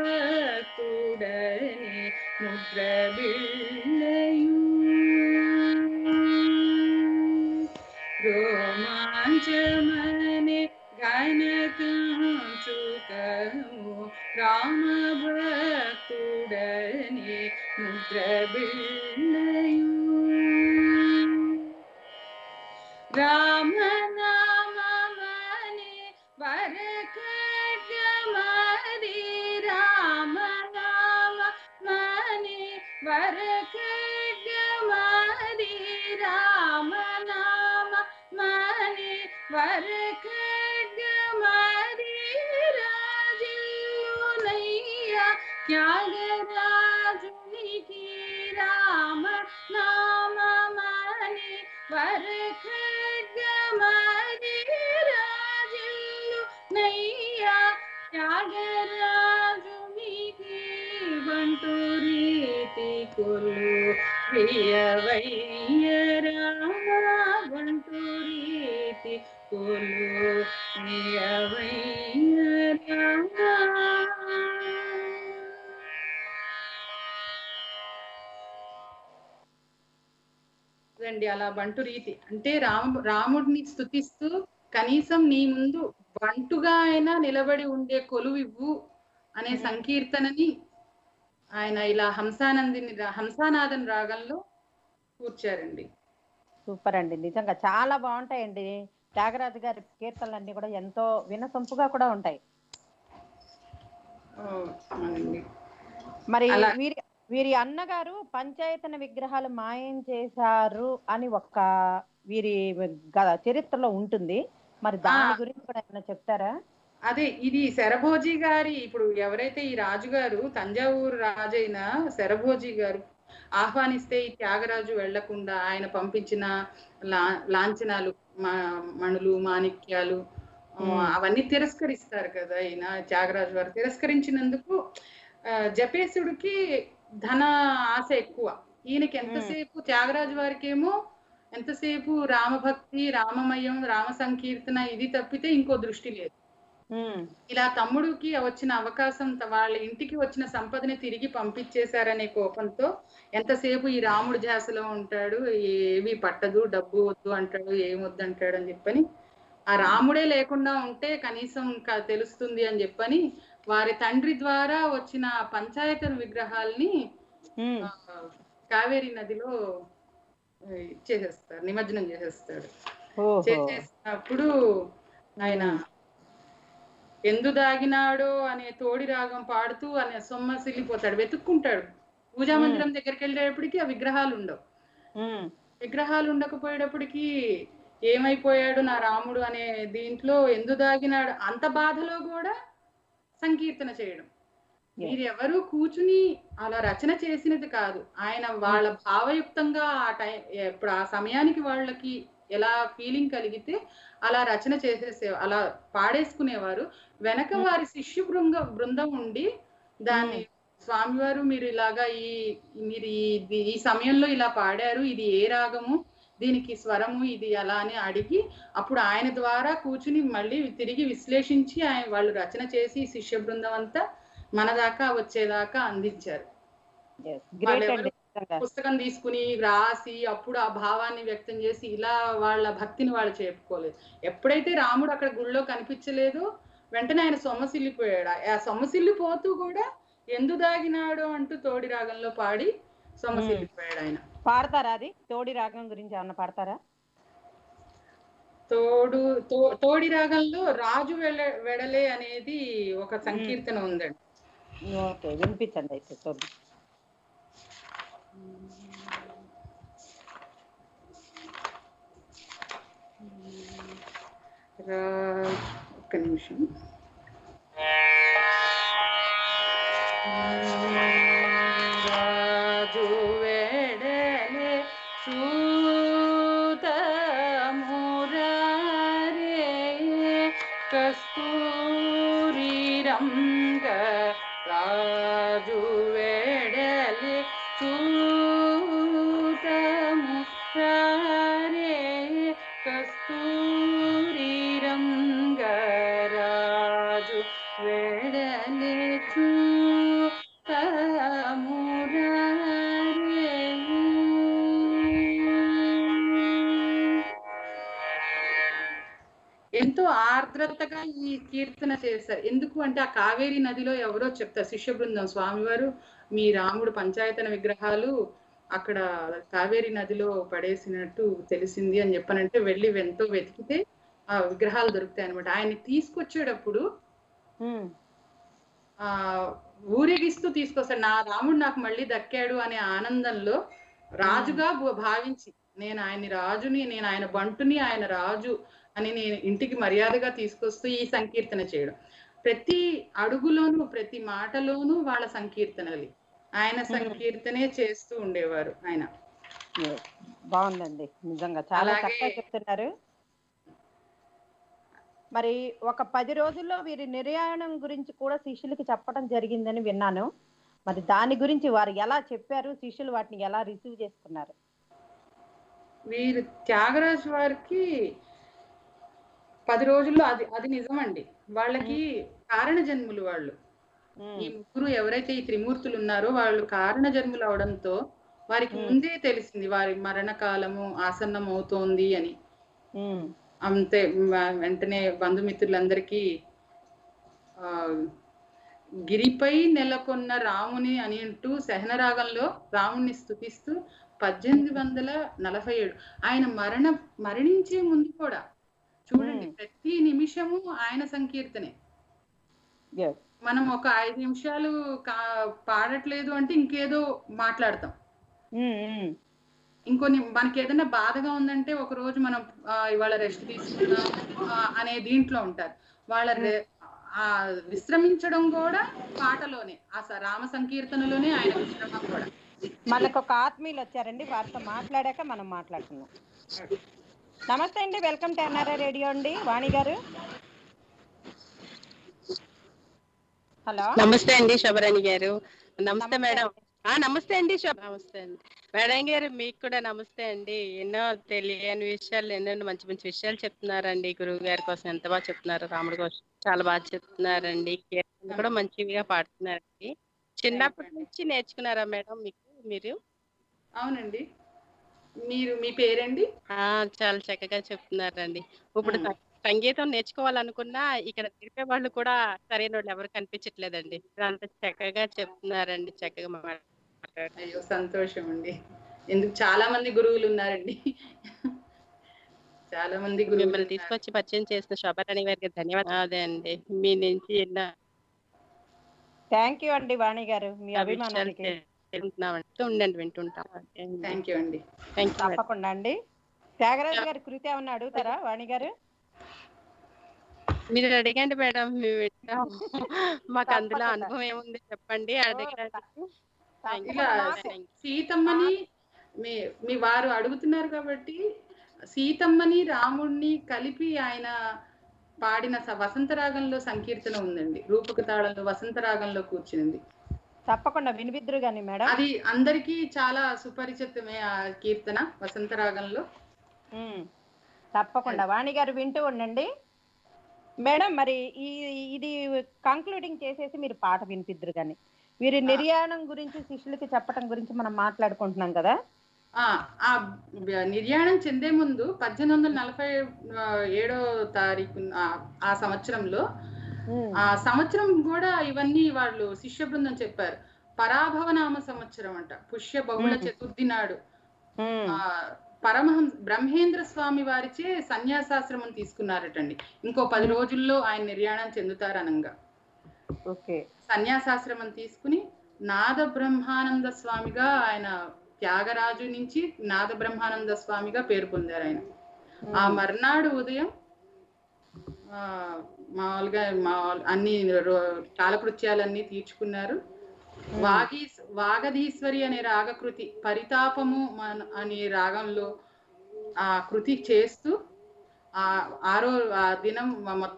భక్తుడని ముద్ర బిళ్ళయూ రోమాంచమనే గణకాంచుకము రామ భక్తుడని ముద్ర బిళ్ళయు రామ నామమనే వరకడ్గమది రామ నామ మనే వరకడ్గమది రామ నామ మనే వరకడ్గమది రాజునయ్య త్యాగరాజునికి రామ నామ మనే వరకడ్గమది రాజులు నయ్యా త్యాగరాజునికి బంటు రీతి కొలు ప్రియవయ్య రామ బంటు రీతి కొలు ప్రియవయ్య రామ రండి అలా బంటు రీతి అంటే రాము రాముడిని స్తుతిస్తూ కనీసం నీ ముందు బంటుగా అయినా నిలబడి ఉండే కొలువివ్వు అనే సంకీర్తనని ఆయన ఇలా హంసానందిని రా- హంసానాదన్ రాగంలో కూర్చారండి సూపర్ అండి నిజంగా చాలా బాగుంటాయండి త్యాగరాజు గారి కీర్తనలన్నీ కూడా ఎంతో వినసొంపుగా కూడా ఉంటాయి ఓ, అవునండి మరి అలా- వీరి వీరి అన్నగారు పంచాయతన విగ్రహాలు మాయం చేశారు అని ఒక్క వీరి గ- చరిత్రలో ఉంటుంది మరి దాని ఆ. గురించి కూడా ఏమైనా చెప్తారా అదే ఇది శరభోజీ గారి ఇప్పుడు ఎవరైతే ఈ రాజుగారు తంజావూరు రాజైన శరభోజీ గారు ఆహ్వానిస్తే ఈ త్యాగరాజు వెళ్లకుండా ఆయన పంపించిన లా లాంఛనాలు మా- మణులు మాణిక్యాలు ఆ, మ్మ్. అవన్నీ తిరస్కరిస్తారు కదా ఈయన త్యాగరాజు వారు తిరస్కరించినందుకు ఆ, జపేశుడికి ధన ఆశ ఎక్కువ ఈయనకి ఎంతసేపు త్యాగరాజు వారికి ఏమో ఎంతసేపు రామభక్తి రామమయం రామ సంకీర్తన ఇది తప్పితే ఇంకో దృష్టి లేదు ఉమ్, ఇలా తమ్ముడికి వచ్చిన అవకాశం త- వాళ్ళ ఇంటికి వచ్చిన సంపదని తిరిగి పంపించేశారనే కోపంతో ఎంతసేపు ఈ రాముడి ధ్యాసలో ఉంటాడు ఏవి పట్టదు డబ్బు వద్దు అంటాడు ఏం వద్దు అంటాడు అని చెప్పని ఆ రాముడే లేకుండా ఉంటే కనీసం క- తెలుస్తుంది అని చెప్పని వారి తండ్రి ద్వారా వచ్చిన పంచాయతన విగ్రహాల్ని ఉమ్, ఆ, కావేరీ నదిలో ఆ, ఇచ్చేసేస్తారు నిమజ్జనం చేసేస్తాడు ఓహో చేసేసినప్పుడు ఆయన ఎందు దాగినాడో అనే తోడి రాగం పాడుతూ అనే సొమ్మసిల్లిపోతాడు వెతుక్కుంటాడు పూజా మందిరం దగ్గరికి వెళ్ళేటప్పటికి ఆ విగ్రహాలు ఉండవు ఉమ్, విగ్రహాలు ఉండకపోయేటప్పటికి ఏమైపోయాడు నా రాముడు అనే దీంట్లో ఎందు దాగినాడు అంత బాధలో కూడా సంకీర్తన చేయడం వీరెవరు కూర్చుని అలా రచన చేసినది కాదు ఆయన వాళ్ళ భావయుక్తంగా ఆ టైం ఇప్పుడు ఆ సమయానికి వాళ్ళకి ఎలా ఫీలింగ్ కలిగితే అలా రచన చేసేసే అలా పాడేసుకునేవారు వెనక వారి శిష్యు బృంగ బృందం ఉండి దాన్ని స్వామివారు మీరు ఇలాగా ఈ మీరు ఈ- ఇది- ఈ సమయంలో ఇలా పాడారు ఇది ఏ రాగము దీనికి స్వరము ఇది ఎలా అని అడిగి అప్పుడు ఆయన ద్వారా కూర్చుని మళ్ళీ తిరిగి విశ్లేషించి ఆయన వాళ్ళు రచన చేసి శిష్య బృందం అంతా మన దాకా వచ్చేదాకా అందించారు yes, great అండి నిజంగా. పుస్తకం తీసుకుని రాసి అప్పుడు ఆ భావాన్ని వ్యక్తం చేసి ఇలా వాళ్ళ భక్తిని వాళ్ళు చెప్పుకోలేదు ఎప్పుడైతే రాముడు అక్కడ గుళ్ళో కనిపించలేదో వెంటనే ఆయన సొమ్మసిల్లిపోయాడు ఆ సొమ్మసిల్లిపోతూ కూడా ఎందు దాగినాడు అంటూ తోడి రాగంలో పాడి సొమ్మసిల్లిపోయాడు ఆయన పాడతారా అది తోడి రాగం గురించి ఏమన్నా పాడతారా తోడు తో- తోడి రాగంలో రాజు వెడ వెడలే అనేది ఒక సంకీర్తన ఉందండి ఓకే వినిపించండి అయితే చూద్దాం రా ఒక్క నిమిషం కస్తూరిరంగ రాజు వేడలి చూతము రారే కస్తూరిరంగ రాజు వేడలి చూతము రారే ఎంతో ఆర్ద్రతగా ఈ కీర్తన చేశారు ఎందుకు అంటే ఆ కావేరి నదిలో ఎవరో చెప్తారు శిష్య బృందం స్వామివారు మీ రాముడు పంచాయతన విగ్రహాలు అక్కడ కావేరి నదిలో పడేసినట్టు తెలిసింది అని చెప్పనంటే వెళ్ళి ఎంతో వెతికితే ఆ విగ్రహాలు దొరుకుతాయి అనమాట ఆయన్ని తీసుకొచ్చేటప్పుడు ఉమ్, ఆ ఊరేగిస్తూ తీసుకొస్తాడు నా రాముడు నాకు మళ్ళీ దక్కాడు అనే ఆనందంలో రాజుగా భూ- భావించి నేను ఆయన రాజుని నేను ఆయన బంటుని ఆయన రాజు అని నేను ఇంటికి మర్యాదగా తీసుకొస్తూ ఈ సంకీర్తన చేయడం ప్రతి అడుగులోనూ ప్రతి మాటలోనూ వాళ్ళ సంకీర్తనలు ఆయన సంకీర్తనే చేస్తూ ఉండేవారు ఆయన yes. బాగుందండి నిజంగా చాలా అలాగే- చక్కగా చెప్తున్నారు మరి ఒక పది రోజుల్లో వీరి నిర్యాణం గురించి కూడా శిష్యులకి చెప్పడం జరిగిందని విన్నాను మరి దాని గురించి వారు ఎలా చెప్పారు శిష్యులు వాటిని ఎలా రిసీవ్ చేసుకున్నారు వీరు త్యాగరాజు వారికి పది రోజుల్లో అది అది నిజమండి వాళ్ళకి కారణ జన్ములు వాళ్ళు ఉమ్, ఈ ముగ్గురు ఎవరైతే ఈ త్రిమూర్తులు ఉన్నారో వాళ్ళు కారణ జన్ములు అవడంతో వారికి ముందే తెలిసింది వారి మరణ కాలము ఆసన్నం అవుతోంది అని ఉమ్, అంతే మ- వెంటనే బంధుమిత్రులందరికీ ఆ గిరిపై నెలకొన్న రాముని అని అంటూ సహనరాగంలో రాముని స్తుతిస్తూ పద్దెనిమిది వందల నలభై ఏడు ఆయన మరణ మరణించే ముందు కూడా చూడండి ప్రతి నిమిషము ఆయన సంకీర్తనే yes. మనం ఒక ఐదు నిమిషాలు కా- పాడట్లేదు అంటే ఇంకేదో మాట్లాడతాం ఉమ్, ఉమ్, ఇంకొన్ని మనకి ఏదైనా బాధగా ఉందంటే ఒక రోజు మనం ఆ, ఇవాళ రెస్ట్ తీసుకుందాం ఆ, అనే దీంట్లో ఉంటారు వాళ్ళ రె- ఆ విశ్రమించడం కూడా పాటలోనే ఆ స- రామ సంకీర్తనలోనే ఆయన విశ్రమం కూడా మనకు ఒక ఆత్మీయులు వచ్చారండి వారితో మాట్లాడాక మనం మాట్లాడుకుందాం నమస్తే అండి వెల్కమ్ టు ఎన్ఆర్ఐ రేడియో అండి వాణి గారు హలో నమస్తే అండి శోభరాణి గారు నమస్తే మేడం ఆ నమస్తే అండి శోభ నమస్తే అండి మేడం గారు మీకు కూడా నమస్తే అండి ఎన్నో తెలియని విషయాలు ఎన్నెన్నో మంచి మంచి విషయాలు చెప్తున్నారండి గురువు గారి కోసం ఎంత బాగా చెప్తున్నారు రాముడి కోసం చాలా బాగా చెప్తున్నారండి కీర్తనలు కూడా మంచిగా పాడుతున్నారండి చిన్నప్పటి నుంచి నేర్చుకున్నారా మేడం మీకు మీరు అవునండి మీరు మీ పేరండి ఆ చాలా చక్కగా చెప్తున్నారండి ఇప్పుడు మ్మ్. సంగీతం నేర్చుకోవాలనుకున్నా ఇక్కడ నేర్పే వాళ్ళు కూడా సరైన వాళ్ళు ఎవరు కనిపించట్లేదండి అంత చక్కగా చెప్తున్నారండి చక్కగా మాట్లాడారు అయ్యో సంతోషం అండి ఎందుకు చాలా మంది గురువులు ఉన్నారండి చాలా మంది గురువులు మిమ్మల్ని ఉన్నారు. తీసుకొచ్చి పరిచయం చేసిన శోభారాణి గారికి ధన్యవాదాలు అదే అండి మీ నుంచి ఎన్నో థ్యాంక్ యూ అండి వాణి గారు మీ విషయాలు అభిమానానికి తెలుసుకుంటున్నామండి ఉండండి వింటుంటాం థ్యాంక్ యూ అండి థ్యాంక్ యూ తప్పకుండా అండి త్యాగరాజు గారి కృతి ఏమన్నా అడుగుతారా వాణి గారు మీరు అడిగండి మేడం మేము వింటాం మాకు అందులో తప్పకుండా. అనుభవం ఏముంది చెప్పండి అడగడానికి Thank you. ఇలా నాకు- సీతమ్మని మీ మీ వారు అడుగుతున్నారు కాబట్టి సీతమ్మని రాముణ్ణి కలిపి ఆయన పాడిన స- వసంతరాగంలో సంకీర్తన ఉందండి రూపక తాళంలో వసంతరాగంలో కూర్చుంది తప్పకుండా వినిపిద్దురు గాని మేడం అది అందరికీ చాలా సుపరిచితమే ఆ కీర్తన వసంతరాగంలో ఉమ్, తప్పకుండా వాణి గారు వింటూ ఉండండి మేడం మరి ఈ ఇది కంక్లూడింగ్ చేసేసి మీరు పాట వినిపిద్దరు కానీ వీరి నిర్యాణం గురించి శిష్యులకి చెప్పడం గురించి మనం మాట్లాడుకుంటున్నాం కదా ఆ ఆ బ- నిర్యాణం చెందే ముందు పద్దెనిమిది వందల నలభై ఆ, ఏడో తారీఖు ఆ- ఆ సంవత్సరంలో ఉమ్, ఆ సంవత్సరం కూడా ఇవన్నీ వాళ్ళు శిష్య బృందం చెప్పారు పరాభవనామ సంవత్సరం అంట పుష్య బహుళ మ్మ్. చతుర్థి నాడు ఉమ్, ఆ పరమహంస బ్రహ్మేంద్ర స్వామి వారిచే సన్యాసాశ్రమం తీసుకున్నారటండి ఇంకో పది రోజుల్లో ఆయన నిర్యాణం చెందుతారనంగా ఓకే సన్యాసాశ్రమం తీసుకుని నాద బ్రహ్మానంద స్వామిగా ఆయన త్యాగరాజు నుంచి నాద బ్రహ్మానంద స్వామిగా పేరు పొందారు ఆయన ఆ మర్నాడు ఉదయం ఆ మామూలుగా మా అన్ని రో- కాలకృత్యాలన్నీ తీర్చుకున్నారు వాగీ వాగధీశ్వరి అనే రాగకృతి పరితాపము మన అనే రాగంలో ఆ కృతి చేస్తూ ఆ ఆరో ఆ దినం మొత్తం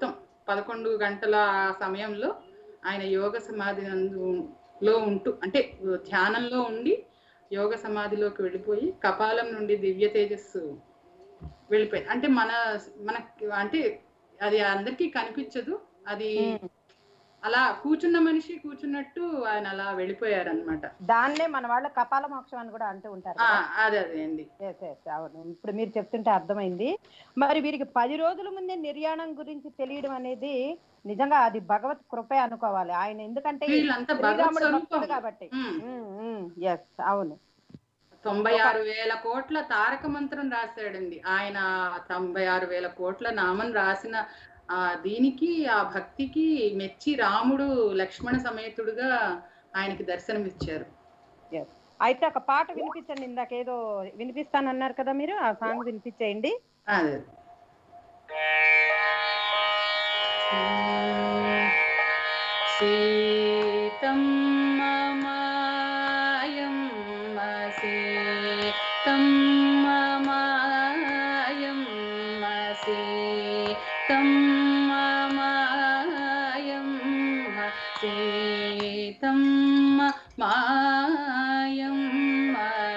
పదకొండు గంటల ఆ సమయంలో ఆయన యోగ సమాధి నందు లో ఉంటూ అంటే ధ్యానంలో ఉండి యోగ సమాధిలోకి వెళ్ళిపోయి కపాలం నుండి దివ్య తేజస్సు వెళ్ళిపోయింది అంటే మన మన అంటే అది అందరికీ కనిపించదు అది ఉమ్. అలా కూర్చున్న మనిషి కూర్చున్నట్టు ఆయన అలా వెళ్ళిపోయారు అనమాట దాన్నే మన వాళ్ళు కపాల మోక్షం అని కూడా అంటూ ఉంటారు కదా. అదే అదే అండి Yes, yes, అవును ఇప్పుడు మీరు చెప్తుంటే అర్థమైంది మరి వీరికి పది రోజుల ముందే నిర్యాణం గురించి తెలియడం అనేది నిజంగా అది భగవత్ కృపే అనుకోవాలి ఆయన ఎందుకంటే వీళ్ళంతా భగవత్ శ్రీరాముడు స్వరూపం భక్తుడు కాబట్టి ఉమ్. ఎస్ అవును తొంభై ఆరు వేల కోట్ల తారక మంత్రం రాశాడండి ఆయన తొంభై ఆరు వేల కోట్ల నామం రాసిన ఆ దీనికి ఆ భక్తికి మెచ్చి రాముడు లక్ష్మణ సమేతుడుగా ఆయనకి దర్శనమిచ్చారు ఎస్ అయితే ఒక పాట వినిపించండి ఇందాక ఏదో వినిపిస్తానన్నారు కదా మీరు ఆ సాంగ్ వినిపించేయండి అదే సీతమ్మ మాయమ్మ సీతమ్మ మాయమ్మ సీతమ్మ మాయమ్మ సీతమ్మ మాయమ్మ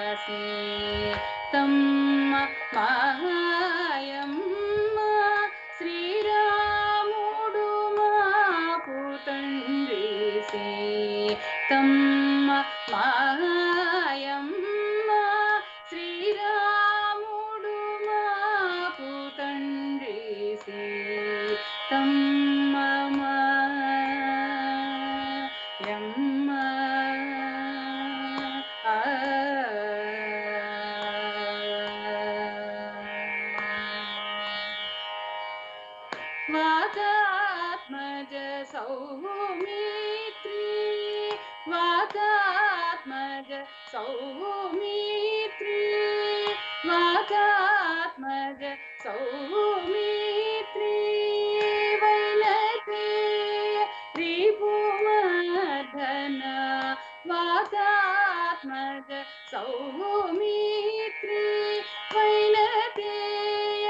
సీతమ్మ మాయమ్మ శ్రీరాముడు మాకు తండ్రి సీతమ్మ మాయమ్మ శ్రీరాముడు మాకు తండ్రి సీతమ్మ మాయమ్మ ఆ వాతాత్మజ సౌమిత్రి వాతాత్మజ సౌమిత్రి వాతాత్మజ సౌమిత్రి వైనతే రిపుమర్ధన వాతాత్మజ సౌమిత్రి వైనతేయ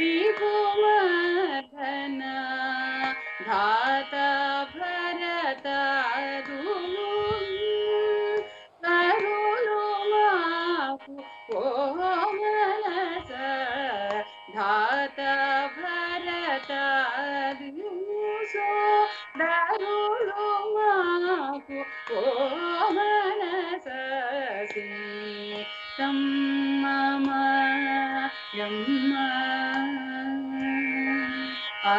రిపుమర్ధన ధాత భరత కరులు మాకు ఓ మనస ధాత భరత సో దరులు మాకు ఓ మనస సీతమ్మ యమ్మ ఆ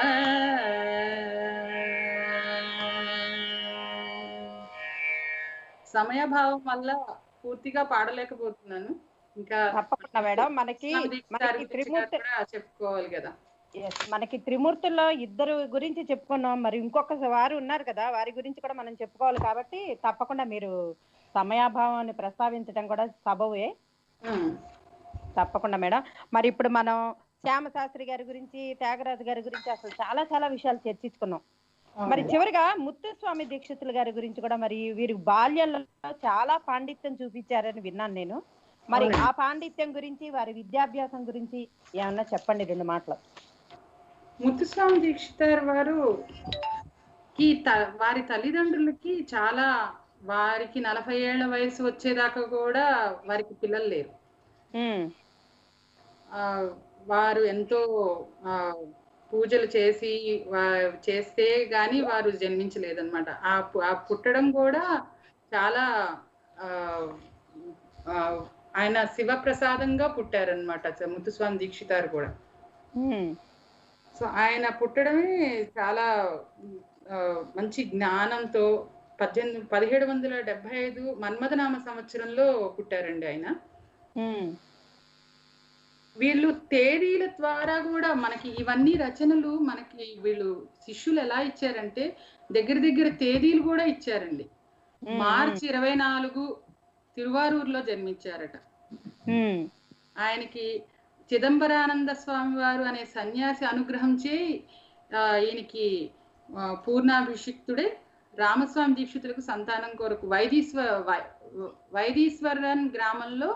సమయభావం వల్ల పూర్తిగా పాడలేకపోతున్నాను ఇంకా తప్పకుండా మేడం మనకి స్వామి దీక్ష మనకి గారి గురించి త్రిమూర్తి కూడా చెప్పుకోవాలి కదా Yes, మనకి త్రిమూర్తుల్లో ఇద్దరు గురించి చెప్పుకున్నాం మరి ఇంకొక వారు ఉన్నారు కదా వారి గురించి కూడా మనం చెప్పుకోవాలి కాబట్టి తప్పకుండా మీరు సమయాభావాన్ని ప్రస్తావించడం కూడా సబవే ఉమ్. తప్పకుండా మేడం మరి ఇప్పుడు మనం శ్యామ శాస్త్రి గారి గురించి త్యాగరాజు గారి గురించి అసలు చాలా చాలా విషయాలు చర్చించుకున్నాం మరి చివరిగా ముత్తుస్వామి దీక్షితులు గారి గురించి కూడా మరి వీరి బాల్యంలో చాలా పాండిత్యం చూపించారని విన్నాను నేను మరి ఆ పాండిత్యం గురించి వారి విద్యాభ్యాసం గురించి ఏమన్నా చెప్పండి రెండు మాటలు ముత్తుస్వామి దీక్షితార్ వారు కి త- వారి తల్లిదండ్రులకి చాలా వారికి నలభై ఏళ్ల వయసు వచ్చేదాకా కూడా వారికి పిల్లలు లేరు ఉమ్, ఆ, వారు ఎంతో ఆ, పూజలు చేసి వా- చేస్తే గాని వారు జన్మించలేదన్నమాట ఆ పు- ఆ పుట్టడం కూడా చాలా ఆ, ఆ, ఆయన శివప్రసాదంగా పుట్టారనమాట ముత్తుస్వామి దీక్షితారు కూడా ఉమ్, సో ఆయన పుట్టడమే చాలా ఆ, మంచి జ్ఞానంతో పద్దెనిమిది పదిహేడు వందల డెబ్బై ఐదు మన్మథనామ సంవత్సరంలో పుట్టారండి ఆయన ఉమ్, వీళ్ళు తేదీల ద్వారా కూడా మనకి ఇవన్నీ రచనలు మనకి వీళ్ళు శిష్యులు ఎలా ఇచ్చారంటే దగ్గర దగ్గర తేదీలు కూడా ఇచ్చారండి ఉమ్, మార్చి ఇరవై నాలుగు తిరువారూరులో జన్మించారట ఉమ్, ఆయనకి చిదంబరానంద స్వామి వారు అనే సన్యాసి అనుగ్రహం చే ఆ, ఈయనకి ఆ, పూర్ణాభిషిక్తుడే రామస్వామి దీక్షితులకు సంతానం కొరకు వైదీశ్వర వై- వైదీశ్వరన్ గ్రామంలో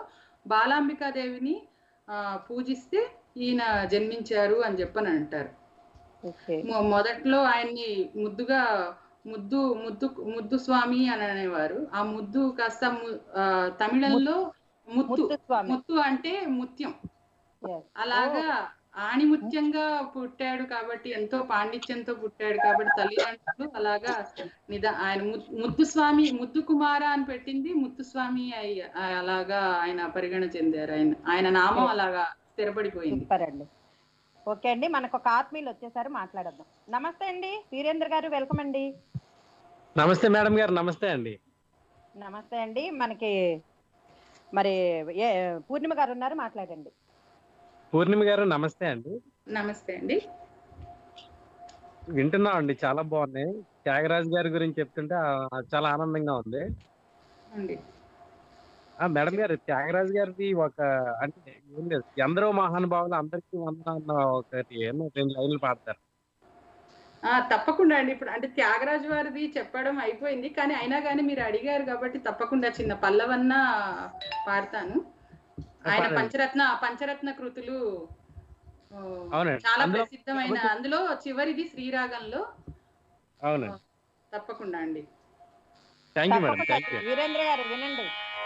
బాలాంబికాదేవిని ఆ, పూజిస్తే ఈయన జన్మించారు అని చెప్పని అంటారు ఓకే మొ- మొదట్లో ఆయన్ని ముద్దుగా ముద్దు ముద్దు ముద్దు స్వామి అని అనేవారు ఆ ముద్దు కాస్త ము- ఆ, తమిళంలో ముత్తు ముత్తు స్వామి ముత్తు అంటే ముత్యం Yes. అలాగా ఆణిముత్యంగా పుట్టాడు కాబట్టి ఎంతో పాండిత్యంతో పుట్టాడు కాబట్టి తల్లిదండ్రులు అలాగా నిదా ఆయన ము- ముద్దు స్వామి ముద్దు కుమార అని పెట్టింది ముత్తు స్వామి అయ్య- అలాగా ఆయన పరిగణ చెందారు ఆయన ఆయన నామం అలాగా స్థిరపడిపోయింది సూపర్ అండి ఓకే అండి మనకు ఒక ఆత్మీయులు వచ్చేసారు మాట్లాడదాం నమస్తే అండి వీరేంద్ర గారు వెల్కమ్ అండి నమస్తే మేడం గారు నమస్తే అండి నమస్తే అండి మనకి మరి ఏ పూర్ణిమ గారు ఉన్నారు మాట్లాడండి పూర్ణిమ గారు నమస్తే అండి నమస్తే అండి వింటున్నాం అండి చాలా బాగున్నాయి త్యాగరాజు గారి గురించి చెప్తుంటే ఆ, చాలా ఆనందంగా ఉంది అండి ఆ మేడం గారు త్యాగరాజు గారిది ఒక అంటే ఏం లేదు ఎందరో మహానుభావులు అందరికీ వంద అన్న ఒకటి ఏమో రెండు లైన్లు పాడతారు ఆ తప్పకుండా అండి ఇప్పుడు అంటే త్యాగరాజు వారిది చెప్పడం అయిపోయింది కానీ అయినా కానీ మీరు అడిగారు కాబట్టి తప్పకుండా చిన్న పల్లవన్న పాడతాను ఆయన పాడండి. పంచరత్న పంచరత్న కృతులు ఆ, అవునండి. చాలా అందులో- ప్రసిద్ధమైన అందులో చివరిది శ్రీరాగంలో అవునండి తప్పకుండా అండి థ్యాంక్ యూ మేడం తప్పకుండా థ్యాంక్ యూ వీరేంద్ర గారు వినండి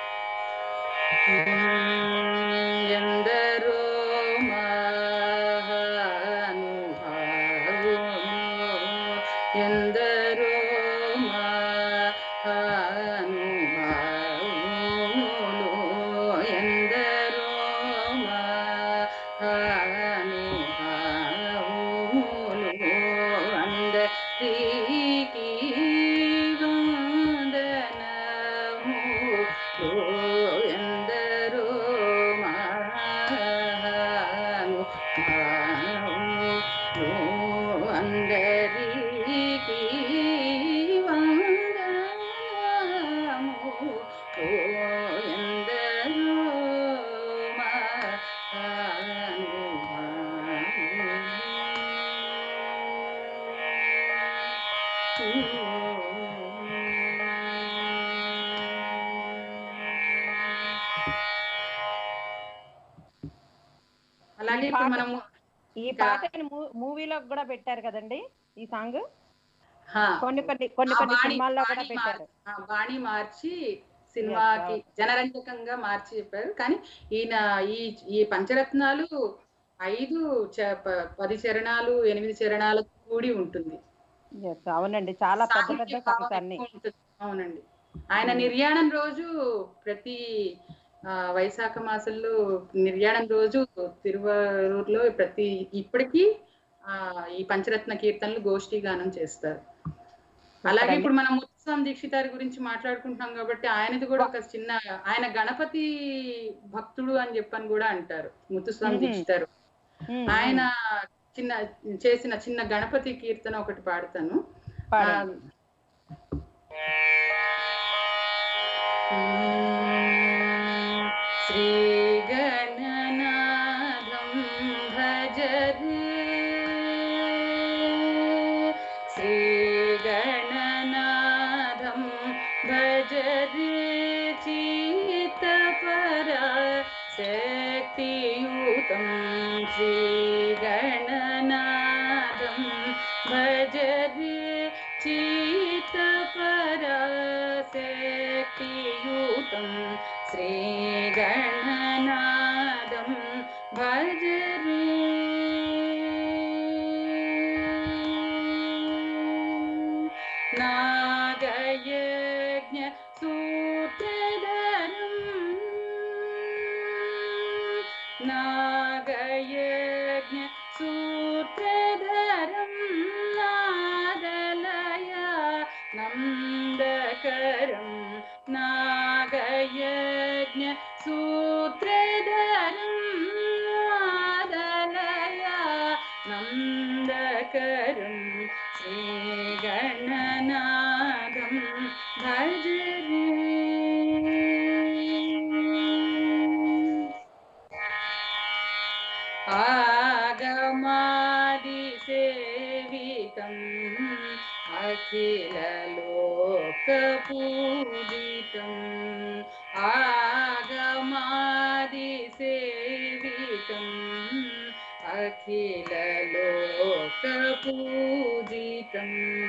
ఎందరో మహానుభావులు ఎందరో మహానుభావులు ఎందరో మహానుభావులు అందరికీ వందనము ఎందరో మహాను మాను అందరికీ వందనము ఎందరో అలాగే ఇప్పుడు మనము ఈ పాటని మూవీలో కూడా పెట్టారు కదండి ఈ సాంగ్ హా, కొన్ని కొన్ని కొన్ని ఆ కొన్ని బాణి- సినిమాల్లో కూడా బాణి పెట్టారు మార్- ఆ బాణి మార్చి సినిమాకి Yes, జనరంజకంగా మార్చి చెప్పారు కానీ ఈయన ఈ ఈ పంచరత్నాలు ఐదు చ- ప- పది చరణాలు ఎనిమిది చరణాలతో కూడి ఉంటుంది Yes, అవునండి చాలా పెద్ద పెద్ద సాహిత్య సాంగ్స్ భావం అన్ని ఎక్కువ ఉంటుంది. అవునండి ఆయన నిర్యాణం రోజు ప్రతి ఆ, వైశాఖ మాసంలో నిర్యాణం రోజు తిరువరూరులో ప్రతి ఇప్పటికీ ఆ ఈ పంచరత్న కీర్తనలు గోష్ఠీ గానం చేస్తారు అలాగే ఇప్పుడు మనం ముత్తుస్వామి దీక్షితారి గురించి మాట్లాడుకుంటున్నాం కాబట్టి ఆయనది కూడా ఒక చిన్న ఆయన గణపతి భక్తుడు అని చెప్పని కూడా అంటారు ముత్తుస్వామి మ్మ్. దీక్షితారు ఉమ్, ఆయన చిన్న చేసిన చిన్న గణపతి కీర్తన ఒకటి పాడతాను పాడండి. శ్రీగణనాథం భజరే శ్రీగణనాథం భజరే చిత్తపరా శక్తియుతం శ్రీగణనాథం భజరే చిత్తపరాశక్తియుతం శ్రీగణనాదం భజరే నాగయజ్ఞ సూత్రధరం నాగయజ్ఞ సూత్రధరం నాదలయ నందకరం నాగయజ్ఞ సూత్రధరం నాదలయ నందకరం శ్రీగణనాదం భజరే ఆగమాదిసేవితం అఖిలలోకపూజితం ఆగమాదిసేవితం अखिललोकपूजितं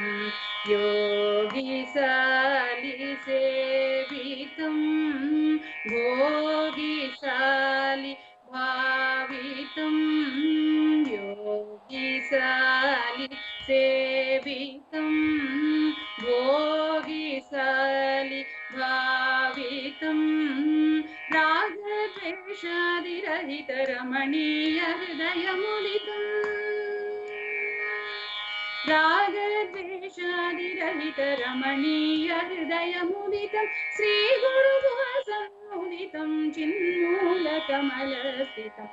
योगिशालिसेवितं भोगिशालि भावितं योगिशालि सेवितं भोगिशालि भावितं रागद्वेषादिरहितरमणीय हृदयमुदितम् रागद्वेषादिरहितरमणीय हृदयमुदितं श्रीगुरुसमुदितं चिन्मूलकमलस्थितं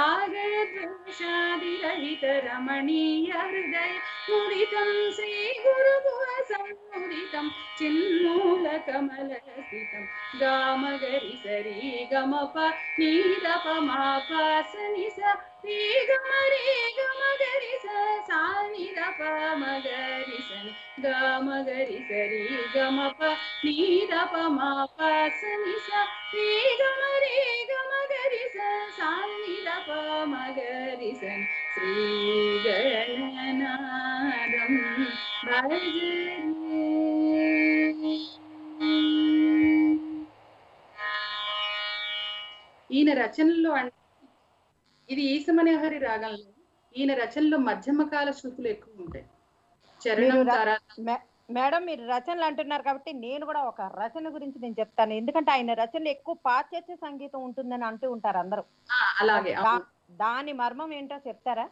रागद्वेषादिरहितरमणीय हृदय मुदितं श्रीगुरुसमुदितं चिन्मूलकमलस्थितं गामगरि सरि गमप नीदप माप सनि स रे गम रे गम गरि स सा नि द प म गरि स नि ग म गरि स रि ग म प नि द प म प स नि स रे गम रे गम गरि स सा नि द प म गरि स नि श्री गणनादं भजरे ఈయన రచనల్లో అంటే ఇది ఈసమనహరి రాగంలో ఈయన రచనలో మధ్యమకాల శృతులు ఎక్కువ ఉంటాయి చరణం మీరు ర- తర మే- మేడం మీరు రచనలు అంటున్నారు కాబట్టి నేను కూడా ఒక రచన గురించి నేను చెప్తాను ఎందుకంటే ఆయన రచనలు ఎక్కువ పాశ్చాత్య సంగీతం ఉంటుందని అంటూ ఉంటారు అందరూ ఆ, అలాగే అవును. దా- దాని మర్మం ఏంటో చెప్తారా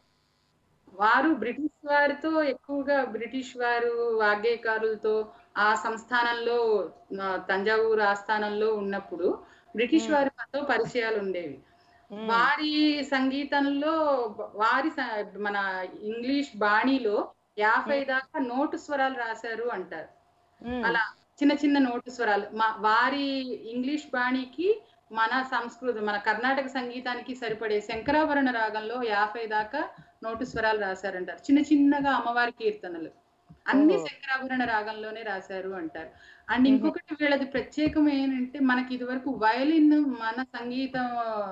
వారు బ్రిటిష్ వారితో ఎక్కువగా బ్రిటిష్ వారు వాగ్గేయకారులతో ఆ సంస్థానంలో ఆ, తంజావూరు ఆస్థానంలో ఉన్నప్పుడు బ్రిటిష్ మ్మ్. వారితో పరిచయాలు ఉండేవి మ్మ్. వారి సంగీతంలో వారి స- మన ఇంగ్లీష్ బాణీలో యాభై దాకా నోటు స్వరాలు రాశారు అంటారు మ్మ్. అలా చిన్న చిన్న నోటు స్వరాలు మా వారి ఇంగ్లీష్ బాణీకి మన సంస్కృతి మన కర్ణాటక సంగీతానికి సరిపడే శంకరాభరణ రాగంలో యాభై దాకా నోటు స్వరాలు రాశారంటారు చిన్న చిన్నగా అమ్మవారి కీర్తనలు అన్ని ఓహో. శంకరాభరణ రాగంలోనే రాశారు అంటారు అండ్ మ్మ్. ఇంకొకటి వీళ్ళది ప్రత్యేకం ఏంటంటే మనకి ఇదివరకు వయలిన్ మన సంగీతం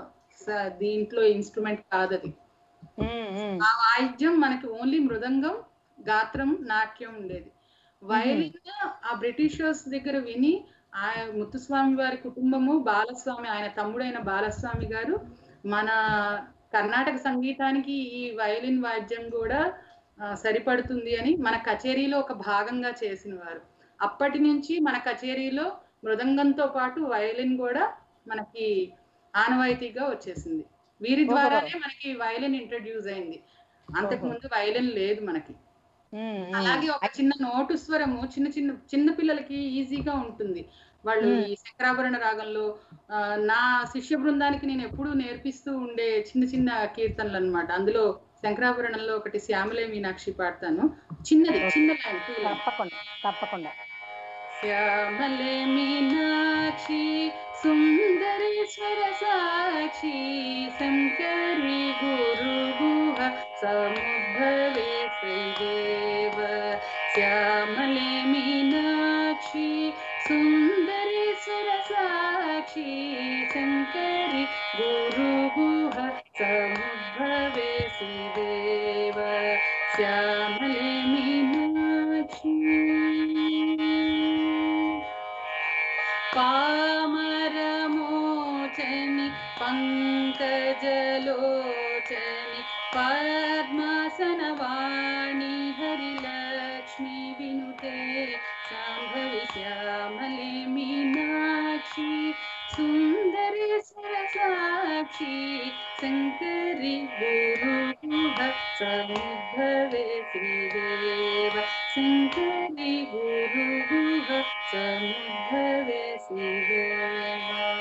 స- దీంట్లో ఇన్స్ట్రుమెంట్ కాదది మ్మ్. మ్మ్. ఆ వాయిద్యం మనకి ఓన్లీ మృదంగం గాత్రం నాట్యం ఉండేది వయలిన్ ఆ బ్రిటిషర్స్ దగ్గర విని ఆ ముత్తుస్వామి వారి కుటుంబము బాలస్వామి ఆయన తమ్ముడైన బాలస్వామి గారు మన కర్ణాటక సంగీతానికి ఈ వయలిన్ వాద్యం కూడా ఆ, సరిపడుతుంది అని మన కచేరీలో ఒక భాగంగా చేసిన వారు అప్పటి నుంచి మన కచేరీలో మృదంగంతో పాటు వయలిన్ కూడా మనకి ఆనవాయితీగా వచ్చేసింది వీరి ఓహో. ద్వారానే మనకి వయలిన్ ఇంట్రడ్యూస్ అయింది అంతకు ఓహో. ముందు వయలిన్ లేదు మనకి మ్మ్. మ్మ్. అలాగే ఒక చిన్న నోటు స్వరము చిన్న చిన్న చిన్న పిల్లలకి ఈజీగా ఉంటుంది వాళ్ళు మ్మ్. ఈ శంకరాభరణ రాగంలో ఆ, నా శిష్య బృందానికి నేను ఎప్పుడూ నేర్పిస్తూ ఉండే చిన్న చిన్న కీర్తనలు అన్నమాట అందులో శంకరాభరణంలో ఒకటి శ్యామలే మీనాక్షి పాడతాను చిన్నది చిన్న లైన్ టూ లైన్ తప్పకుండా తప్పకుండా శ్యామలే మీనాక్షి సుందరేశ్వర సాక్షి శంకరి గురు గుహ సముద్భవే శ్రీదేవ శ్యామలే మీనాక్షి సుందరేశ్వర సాక్షి శంకరి గురు గుహ సముద్భవే శ్రీదేవ శ్యామలే మీనాక్షి పామరమోచని పంకజలోచని పద్మాసనవాణి హరిలక్ష్మి వినుతే శాంభవి శ్యామలే మీనాక్షి సుందరేశ్వర సాక్షి శంకరి గురు సముద్భవే శ్రీదేవ శంకరి గురు సముద్భవే శ్రీదేవ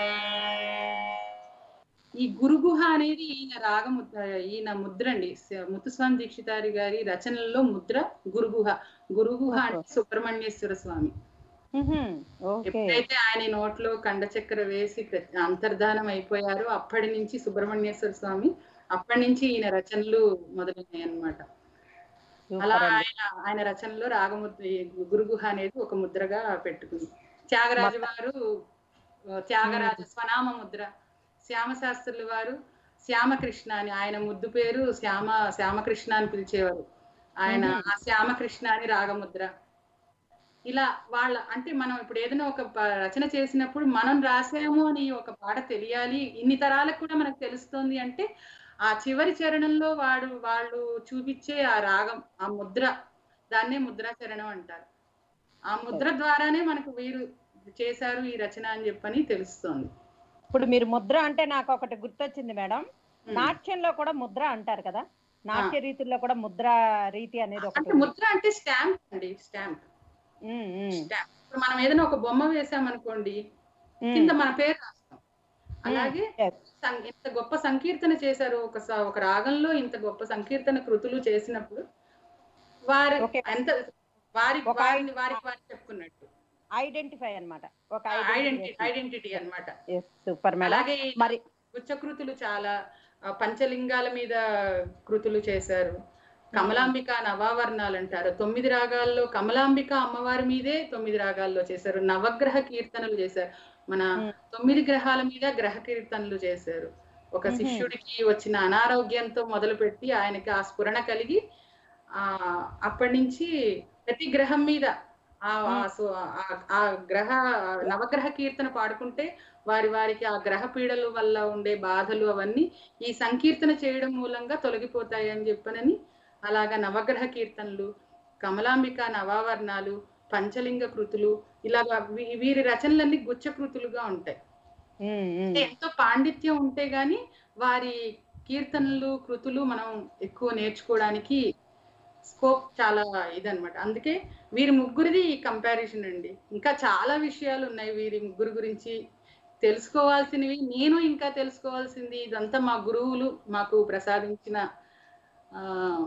ఈ గురుగుహ అనేది ఈయన రాగము ఈయన ముద్ర అండి స- ముత్తుస్వామి దీక్షితారి గారి రచనల్లో ముద్ర గురుగుహ గురుగుహ అంటే సుబ్రహ్మణ్యేశ్వర స్వామి మ్మ్. ఓకే ఎప్పుడైతే ఆయన నోట్లో కండ చక్కెర వేసి ప్ర- అంతర్ధానం అయిపోయారో అప్పటి నుంచి సుబ్రహ్మణ్యేశ్వర స్వామి అప్పటి నుంచి ఈయన రచనలు మొదలైనాయి అన్నమాట అలా సూపర్ అండి ఆయన ఆయన రచనలో రాగముద్ర ఈ గురుగుహ అనేది ఒక ముద్రగా పెట్టుకుంది త్యాగరాజు వారు ఆ, త్యాగరాజ స్వనామ ముద్ర శ్యామ శాస్త్రులు వారు శ్యామకృష్ణ అని ఆయన ముద్దు పేరు శ్యామ శ్యామకృష్ణ అని పిలిచేవారు ఆయన ఆ శ్యామకృష్ణ అని రాగముద్ర ఇలా వాళ్ళ అంటే మనం ఇప్పుడు ఏదైనా ఒక ప- రచన చేసినప్పుడు మనం రాసాము అని ఒక పాట తెలియాలి ఇన్ని తరాలకు కూడా మనకు తెలుస్తుంది అంటే ఆ చివరి చరణంలో వాడు వాళ్ళు చూపించే ఆ రాగం ఆ ముద్ర దాన్నే ముద్రా చరణం అంటారు ఆ ముద్ర ద్వారానే మనకు వీరు చేశారు ఈ రచన అని చెప్పని తెలుస్తోంది ఇప్పుడు మీరు ముద్ర అంటే నాకు ఒకటి గుర్తొచ్చింది మేడం ఉమ్. నాట్యంలో కూడా ముద్ర అంటారు కదా నాట్య రీతుల్లో కూడా ముద్ర రీతి అనేది ఒకటి అంటే ఉంది. ముద్ర అంటే స్టాంప్ అండి స్టాంప్ ఉమ్, ఉమ్, స్టాంప్ ఇప్పుడు మనం ఏదైనా ఒక బొమ్మ వేసామనుకోండి ఉమ్. కింద మన పేరు రాస్తాం అలాగే Yes. సం- ఇంత గొప్ప సంకీర్తన చేశారు ఒక స- ఒక రాగంలో ఇంత గొప్ప సంకీర్తన కృతులు చేసినప్పుడు వారి Okay. ఎంత వారి ఒక వారిని వారికి వారి చెప్పుకున్నట్టు ఐడెంటిఫై అన్నమాట ఒక ఐడెంటిటీ ఐడెంటిటీ అన్నమాట సూపర్ మేడం అలాగే మరి గుచ్చకృతులు చాలా ఆ, పంచలింగాల మీద కృతులు చేశారు కమలాంబిక నవావర్ణాలు అంటారు తొమ్మిది రాగాల్లో కమలాంబిక అమ్మవారి మీదే తొమ్మిది రాగాల్లో చేశారు నవగ్రహ కీర్తనలు చేశారు మన Hmm. తొమ్మిది గ్రహాల మీద గ్రహ కీర్తనలు చేశారు ఒక Mhm. శిష్యుడికి వచ్చిన అనారోగ్యంతో మొదలుపెట్టి ఆయనకి ఆ స్ఫురణ కలిగి ఆ అప్పటి నుంచి ప్రతి గ్రహం మీద ఆ ఆ సు- ఆ- ఆ గ్రహ నవగ్రహ కీర్తన పాడుకుంటే వారి వారికి ఆ గ్రహ పీడల వల్ల ఉండే బాధలు అవన్నీ ఈ సంకీర్తన చేయడం మూలంగా తొలగిపోతాయి అని చెప్పనని అలాగా నవగ్రహ కీర్తనలు కమలాంబిక నవావర్ణాలు పంచలింగ కృతులు ఇలాగా వీ- వీరి రచనలన్నీ గుచ్చ కృతులుగా ఉంటాయి ఉమ్, ఉమ్. అంటే ఎంతో పాండిత్యం ఉంటే గాని వారి కీర్తనలు కృతులు మనం ఎక్కువ నేర్చుకోవడానికి స్కోప్ చాలా ఇదన్నమాట అందుకే వీరి ముగ్గురిది ఈ కంపారిజన్ అండి ఇంకా చాలా విషయాలు ఉన్నాయి వీరి ముగ్గురు గురించి తెలుసుకోవాల్సినవి నేను ఇంకా తెలుసుకోవాల్సింది ఇదంతా మా గురువులు మాకు ప్రసాదించిన ఆ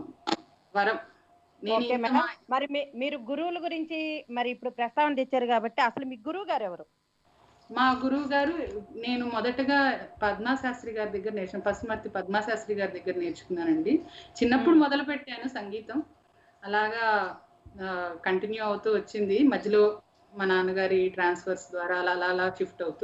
వరం నేను ఓకే ఇంకా మేడం మా- మరి మీ- మీరు గురువుల గురించి మరి ఇప్పుడు ప్రస్తావన తెచ్చారు కాబట్టి అసలు మీ గురువు గారు ఎవరు మా గురువు గారు నేను మొదటగా పద్మా శాస్త్రి గారి దగ్గర నేర్చుకున్నాను పసుమర్తి పద్మా శాస్త్రి గారి దగ్గర నేర్చుకున్నానండి చిన్నప్పుడు మ్మ్. మొదలు పెట్టాను సంగీతం అలాగా కంటిన్యూ అవుతూ వచ్చింది మధ్యలో మా నాన్నగారి ట్రాన్స్ఫర్స్ ద్వారా అలా అలా అలా షిఫ్ట్ అవుతూ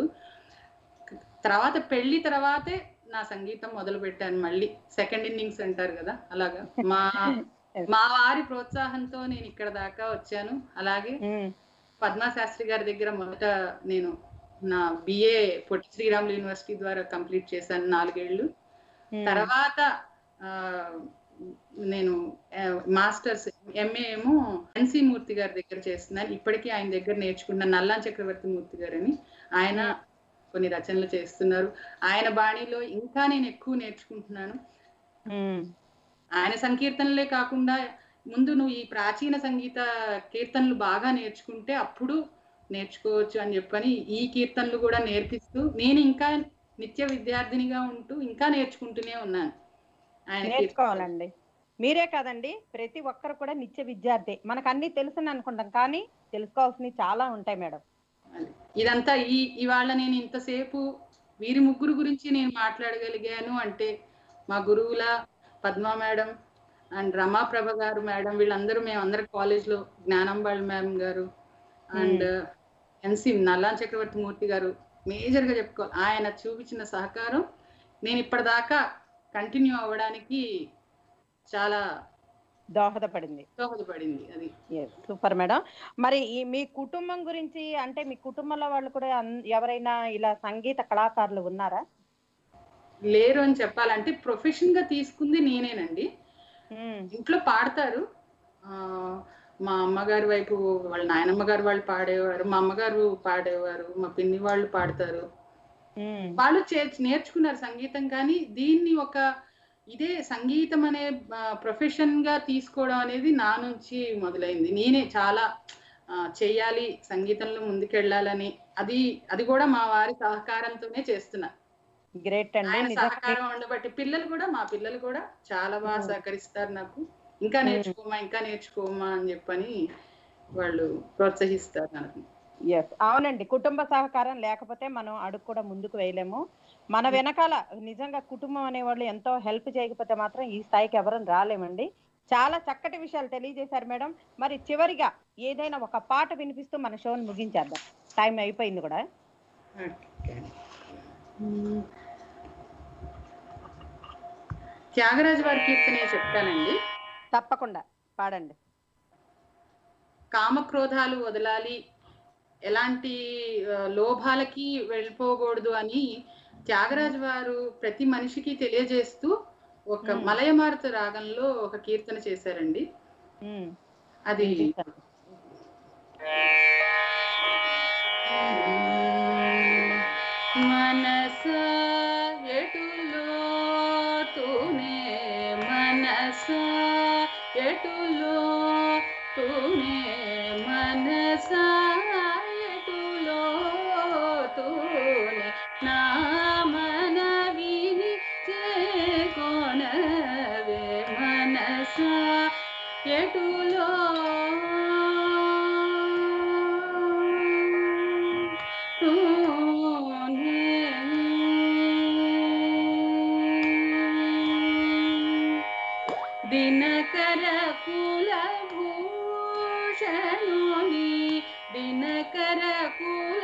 తర్వాత పెళ్లి తర్వాతే నా సంగీతం మొదలు పెట్టాను మళ్ళీ సెకండ్ ఇన్నింగ్స్ అంటారు కదా అలాగా మా మా వారి ప్రోత్సాహంతో నేను ఇక్కడ దాకా వచ్చాను అలాగే ఉమ్, పద్మా శాస్త్రి గారి దగ్గర మొదట నేను నా బిఏ పొట్టి శ్రీరాములు యూనివర్సిటీ ద్వారా కంప్లీట్ చేశాను నాలుగేళ్లు ఉమ్. తర్వాత ఆ, నేను మాస్టర్స్ ఎంఏ ఏమో ఎన్సి మూర్తి గారి దగ్గర చేస్తున్నాను ఇప్పటికీ ఆయన దగ్గర నేర్చుకున్న నల్లాన్ చక్రవర్తి మూర్తి గారని ఆయన కొన్ని రచనలు చేస్తున్నారు ఆయన బాణిలో ఇంకా నేను ఎక్కువ నేర్చుకుంటున్నాను ఉమ్, ఆయన సంకీర్తనలే కాకుండా ముందు నువ్వు ఈ ప్రాచీన సంగీత కీర్తనలు బాగా నేర్చుకుంటే అప్పుడు నేర్చుకోవచ్చు అని చెప్పని ఈ కీర్తనలు కూడా నేర్పిస్తూ నేను ఇంకా నిత్య విద్యార్థినిగా ఉంటూ ఇంకా నేర్చుకుంటూనే ఉన్నాను ఆయన కీర్తనలు. నేర్చుకోవాలండి మీరే కాదండి ప్రతి ఒక్కరు కూడా నిత్య విద్యార్థి మనకు అన్ని తెలుసుని అనుకుంటాం కానీ తెలుసుకోవాల్సినవి చాలా ఉంటాయి మేడం అది. ఇదంతా ఈ ఇవాళ నేను ఇంతసేపు వీరి ముగ్గురు గురించి నేను మాట్లాడగలిగాను అంటే మా గురువుల పద్మ మేడం అండ్ రమాప్రభ గారు మేడం వీళ్ళందరూ మేము అందరు కాలేజ్ లో జ్ఞానంబాళ్ మ్యామ్ గారు అండ్ ఎన్సి నల్లాన్ చక్రవర్తి మూర్తి గారు మేజర్ గా చెప్పుకోవాలి ఆయన చూపించిన సహకారం నేను ఇప్పటిదాకా కంటిన్యూ అవ్వడానికి చాలా దోహదపడింది దోహదపడింది అది సూపర్ మేడం మరి ఈ మీ కుటుంబం గురించి అంటే మీ కుటుంబంలో వాళ్ళు కూడా అన్- ఎవరైనా ఇలా సంగీత కళాకారులు ఉన్నారా లేరు అని చెప్పాలంటే ప్రొఫెషన్ గా తీసుకుంది నేనేనండి ఉమ్, ఇంట్లో పాడతారు ఆ, మా అమ్మగారి వైపు వాళ్ళ నాయనమ్మ గారు వాళ్ళు పాడేవారు మా అమ్మగారు పాడేవారు మా పిన్ని వాళ్ళు పాడతారు ఉమ్, వాళ్ళు చే- నేర్చుకున్నారు సంగీతం కానీ దీన్ని ఒక ఇదే సంగీతం అనే ప్రొఫెషన్ గా తీసుకోవడం అనేది నా నుంచి మొదలైంది నేనే చాలా ఆ, చెయ్యాలి సంగీతంలో ముందుకెళ్ళాలని అది అది కూడా మా వారి సహకారంతోనే చేస్తున్నా గ్రేట్ అండి ఆయన నిజంగా సహకారం ఉండబట్టి పిల్లలు కూడా మా పిల్లలు కూడా చాలా బాగా సహకరిస్తారు నాకు ఇంకా నేర్చుకోమా ఇంకా నేర్చుకోమా అని చెప్పని వాళ్ళు ప్రోత్సహిస్తారు నాకు ఎస్ అవునండి కుటుంబ సహకారం లేకపోతే మనం అడుగు కూడా ముందుకు వేయలేము మన వెనకాల నిజంగా కుటుంబం అనేవాళ్ళు ఎంతో హెల్ప్ చేయకపోతే మాత్రం ఈ స్థాయికి ఎవరు రాలేమండి చాలా చక్కటి విషయాలు తెలియజేశారు మేడం మరి చివరిగా ఏదైనా ఒక పాట వినిపిస్తూ మన షోని ముగించేద్దాం టైం అయిపోయింది కూడా ఓకే. మ్మ్. త్యాగరాజు వారి కీర్తనే చెప్తానండి తప్పకుండా పాడండి కామక్రోధాలు వదలాలి ఎలాంటి ఆ, లోభాలకి వెళ్ళిపోకూడదు అని త్యాగరాజు వారు ప్రతి మనిషికి తెలియజేస్తూ ఒక మ్మ్. మలయమారుత రాగంలో ఒక కీర్తన చేశారండి ఉమ్, అది వినిపించండి. మనస ఎటులో తూనే మనస ఎటులో తూనే మనస ఎటులో తూనే నా మనవిని చేకొనవే మనస ఎటులో దినకర కుల భూషణుని దినకర కుల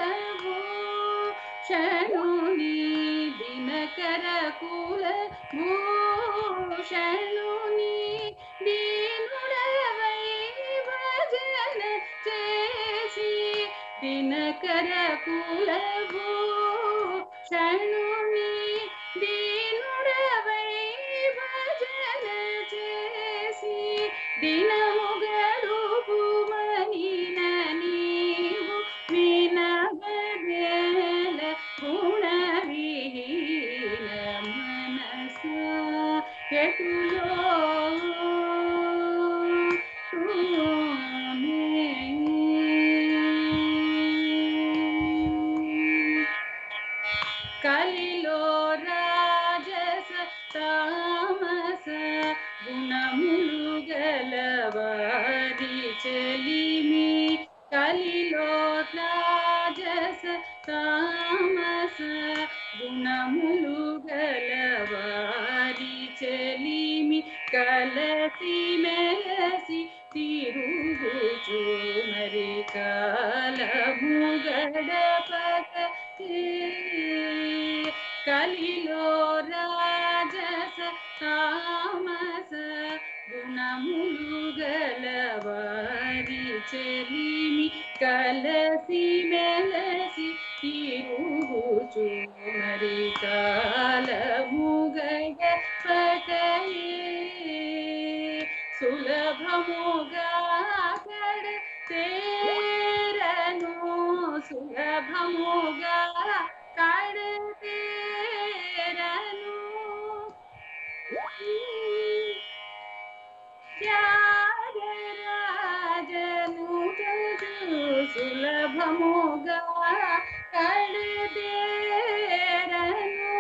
భూషణుని దినకర కుల భూషణుని దీనుడవై భజన చేసి దినకర కుల భూషణుని దీనుడవై భజన చేసి దినముగడు భువనిన నీవు వినబడేల గుణవిహీన మనస ఎటులో కలిలో రాజస తామస గుణములు గలవారి చెలిమి కలిలో రాజస తామస గుణములు గలవారి చెలిమి కలసి మెలసి తిరుగుచు మరి కాలము గడపక కలిలో రాజస తామస గుణములు గలవారి చెలిమి కలసి మెలసి తిరుగుచు మరి కాలము గడపకయే సులభముగా కడ తేరను సులభముగా కడ తేరను త్యాగరాజను తజు సులభముగా కడదేరను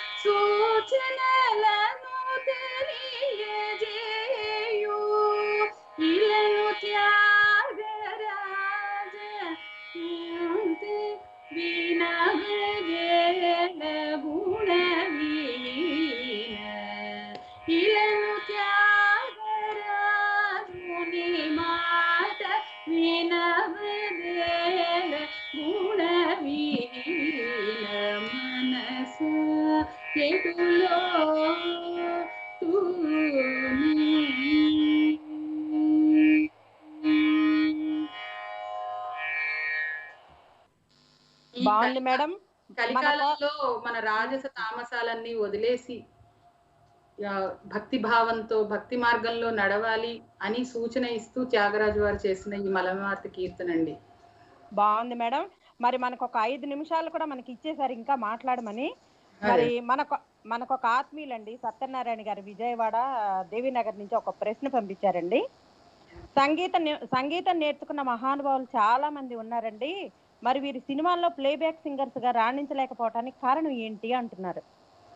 సూచనలను తెలియజేయు ఇలను త్యాగరాజ ఇంతే వినగేల గుణవీన ఇలను త్యాగరాజుని మాట వినవదేల గుణవీన మనసు ఎటులో ఈ బాగుంది మేడం కలికాలంలో మన రాజస తామసాలన్నీ వదిలేసి ఆ, భక్తి భావంతో భక్తి మార్గంలో నడవాలి అని సూచన ఇస్తూ త్యాగరాజు వారు చేసిన ఈ మలమార్త కీర్తనండి బాగుంది మేడం మరి మనకు ఒక ఐదు నిమిషాలు కూడా మనకి ఇచ్చేసారు ఇంకా మాట్లాడమని మరి మనకు మనకు ఒక ఆత్మీయులండి సత్యనారాయణ గారు విజయవాడ దేవీనగర్ నుంచి ఒక ప్రశ్న పంపించారండి సంగీత నే- సంగీతం నేర్చుకున్న మహానుభావులు చాలా మంది ఉన్నారండి మరి వీరు సినిమాల్లో ప్లేబ్యాక్ సింగర్స్ గా రాణించలేకపోవటానికి కారణం ఏంటి అంటున్నారు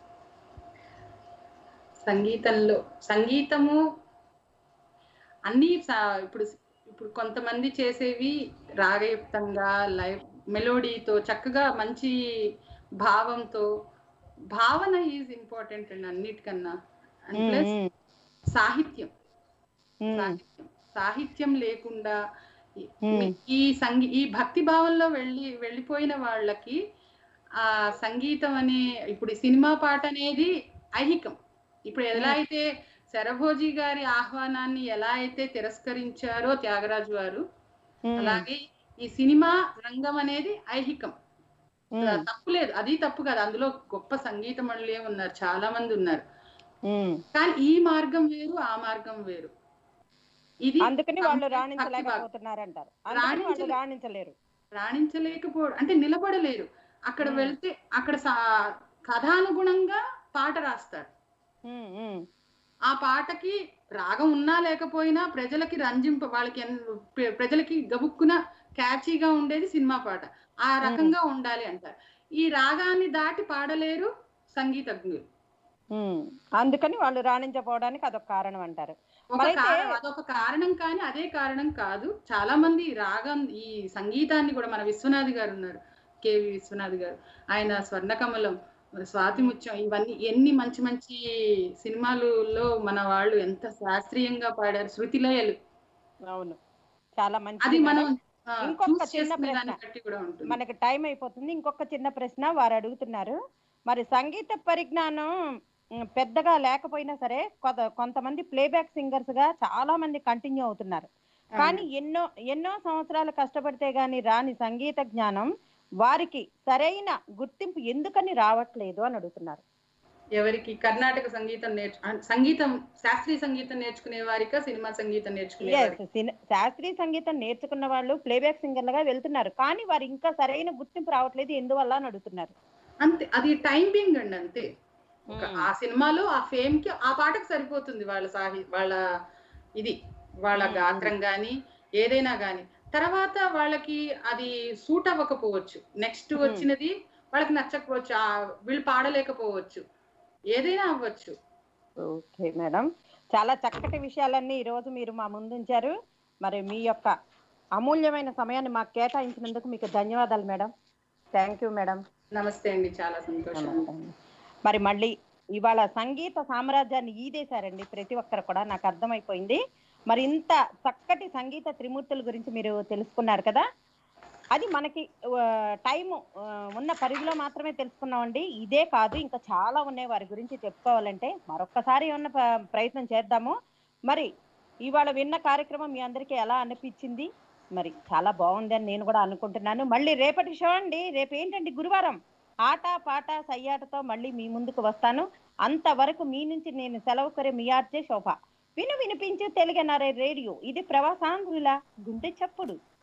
సంగీతంలో సంగీతము అన్ని స- ఇప్పుడు ఇప్పుడు కొంతమంది చేసేవి రాగయుక్తంగా లైవ్ మెలోడీతో చక్కగా మంచి భావంతో భావన ఈజ్ ఇంపార్టెంట్ అండి అన్నిటికన్నా అండ్ ప్లస్ ఉమ్, సాహిత్యం ఉమ్, సాహిత్యం సాహిత్యం లేకుండా ఈ- ఉమ్, ఈ సంగీ ఈ భక్తి భావంలో వెళ్ళి వెళ్ళిపోయిన వాళ్ళకి ఆ సంగీతం అనే ఇప్పుడు ఈ సినిమా పాట అనేది ఐహికం ఇప్పుడు ఎలా అయితే శరభోజీ గారి ఆహ్వానాన్ని ఎలా అయితే తిరస్కరించారో త్యాగరాజు వారు ఉమ్, అలాగే ఈ సినిమా రంగం అనేది ఐహికం ఉమ్, తప్పు లేదు అది తప్పు కాదు అందులో గొప్ప సంగీత మళ్ళీ ఉన్నారు చాలా మంది ఉన్నారు ఉమ్. కానీ ఈ మార్గం వేరు ఆ మార్గం వేరు ఇది అందుకని వాళ్ళు complete రాణించలేకపోతున్నారంటారు అందుకని వాళ్ళు రాణించలే- రాణించలేరు రాణించలేకపోవడం అంటే నిలబడలేరు అక్కడ Hmm. వెళ్తే అక్కడ సా- కథానుగుణంగా పాట రాస్తారు ఉమ్, ఉమ్, ఆ పాటకి రాగం ఉన్నా లేకపోయినా ప్రజలకి రంజింప వాళ్ళకి ఎన్- ప్ర- ప్రజలకి గబుక్కున క్యాచీగా ఉండేది సినిమా పాట ఆ రకంగా ఉండాలి అంటారు ఈ రాగాన్ని దాటి పాడలేరు సంగీతజ్ఞులు ఉమ్. అందుకని వాళ్ళు రాణించకపోవడానికి అదొక కారణం అంటారు ఒక మరైతే- కారణం అదొక కారణం కానీ అదే కారణం కాదు చాలా మంది ఈ రాగం ఈ సంగీతాన్ని కూడా మన విశ్వనాథ్ గారు ఉన్నారు కేవి విశ్వనాథ్ గారు ఆయన స్వర్ణకమలం స్వాతి ముత్యం ఇవన్నీ ఎన్ని మంచి మంచి సినిమాలలో మన వాళ్ళు ఎంత శాస్త్రీయంగా పాడారు శృతిలయలు అవును చాలా అది మంచి మనం ఆ, ఇంకొక choose చిన్న చేసుకునే ప్రశ్న. దాన్ని బట్టి కూడా ఉంటుంది మనకి టైం అయిపోతుంది ఇంకొక చిన్న ప్రశ్న వారు అడుగుతున్నారు మరి సంగీత పరిజ్ఞానం ఉమ్, పెద్దగా లేకపోయినా సరే కొంత కొంతమంది ప్లేబ్యాక్ సింగర్స్ గా చాలా మంది కంటిన్యూ అవుతున్నారు కానీ ఎన్నో ఎన్నో సంవత్సరాలు కష్టపడితే గాని రాని సంగీత జ్ఞానం వారికి సరైన గుర్తింపు ఎందుకని రావట్లేదు అని అడుగుతున్నారు ఎవరికి కర్ణాటక సంగీతం నేర్చు ఆ, సంగీతం శాస్త్రీయ సంగీతం నేర్చుకునే వారికా సినిమా సంగీతం నేర్చుకునే Yes, వారికి సిన- శాస్త్రీయ సంగీతం నేర్చుకున్న వాళ్ళు ప్లేబ్యాక్ సింగర్లుగా వెళ్తున్నారు కానీ వారు ఇంకా సరైన గుర్తింపు రావట్లేదు ఎందువల్ల అని అడుగుతున్నారు అంతే అది టైమింగ్ అండి అంతే ఒక మ్మ్. ఆ సినిమాలో ఆ ఫేమ్ కి ఆ పాటకు సరిపోతుంది వాళ్ళ సాహి వాళ్ళ ఇది వాళ్ళ మ్మ్. గాత్రం గాని ఏదైనా గాని తర్వాత వాళ్ళకి అది సూట్ అవ్వకపోవచ్చు నెక్స్ట్ మ్మ్. వచ్చినది వాళ్ళకి నచ్చకపోవచ్చు ఆ వీళ్ళు పాడలేకపోవచ్చు ఏదైనా అవ్వచ్చు ఓకే మేడం చాలా చక్కటి విషయాలన్నీ ఈ రోజు మీరు మా ముందు ఉంచారు మరి మీ యొక్క అమూల్యమైన సమయాన్ని మాకు కేటాయించినందుకు మీకు ధన్యవాదాలు మేడం థ్యాంక్ యూ మేడం నమస్తే అండి చాలా సంతోషం మరి మళ్ళీ ఇవాళ సంగీత సామ్రాజ్యాన్ని ఈదేశారండి ప్రతి ఒక్కరు కూడా నాకు అర్థమైపోయింది మరి ఇంత చక్కటి సంగీత త్రిమూర్తుల గురించి మీరు తెలుసుకున్నారు కదా అది మనకి టైం ఉన్న పరిధిలో మాత్రమే తెలుసుకున్నామండి ఇదే కాదు ఇంకా చాలా ఉన్నాయి వారి గురించి చెప్పుకోవాలంటే మరొక్కసారి ఉన్న ప- ప్రయత్నం చేద్దాము మరి ఇవాళ విన్న కార్యక్రమం మీ అందరికీ ఎలా అనిపించింది మరి చాలా బాగుందని నేను కూడా అనుకుంటున్నాను మళ్ళీ రేపటి షో అండి రేపు ఏంటండి గురువారం ఆట పాట సయ్యాటతో మళ్ళీ మీ ముందుకు వస్తాను అంతవరకు మీ నుంచి నేను సెలవు కొరే మీ ఆర్జే శోభ విను వినిపించు తెలుగనారే రేడియో ఇది ప్రవాసాంధ్రుల గుండె చప్పుడు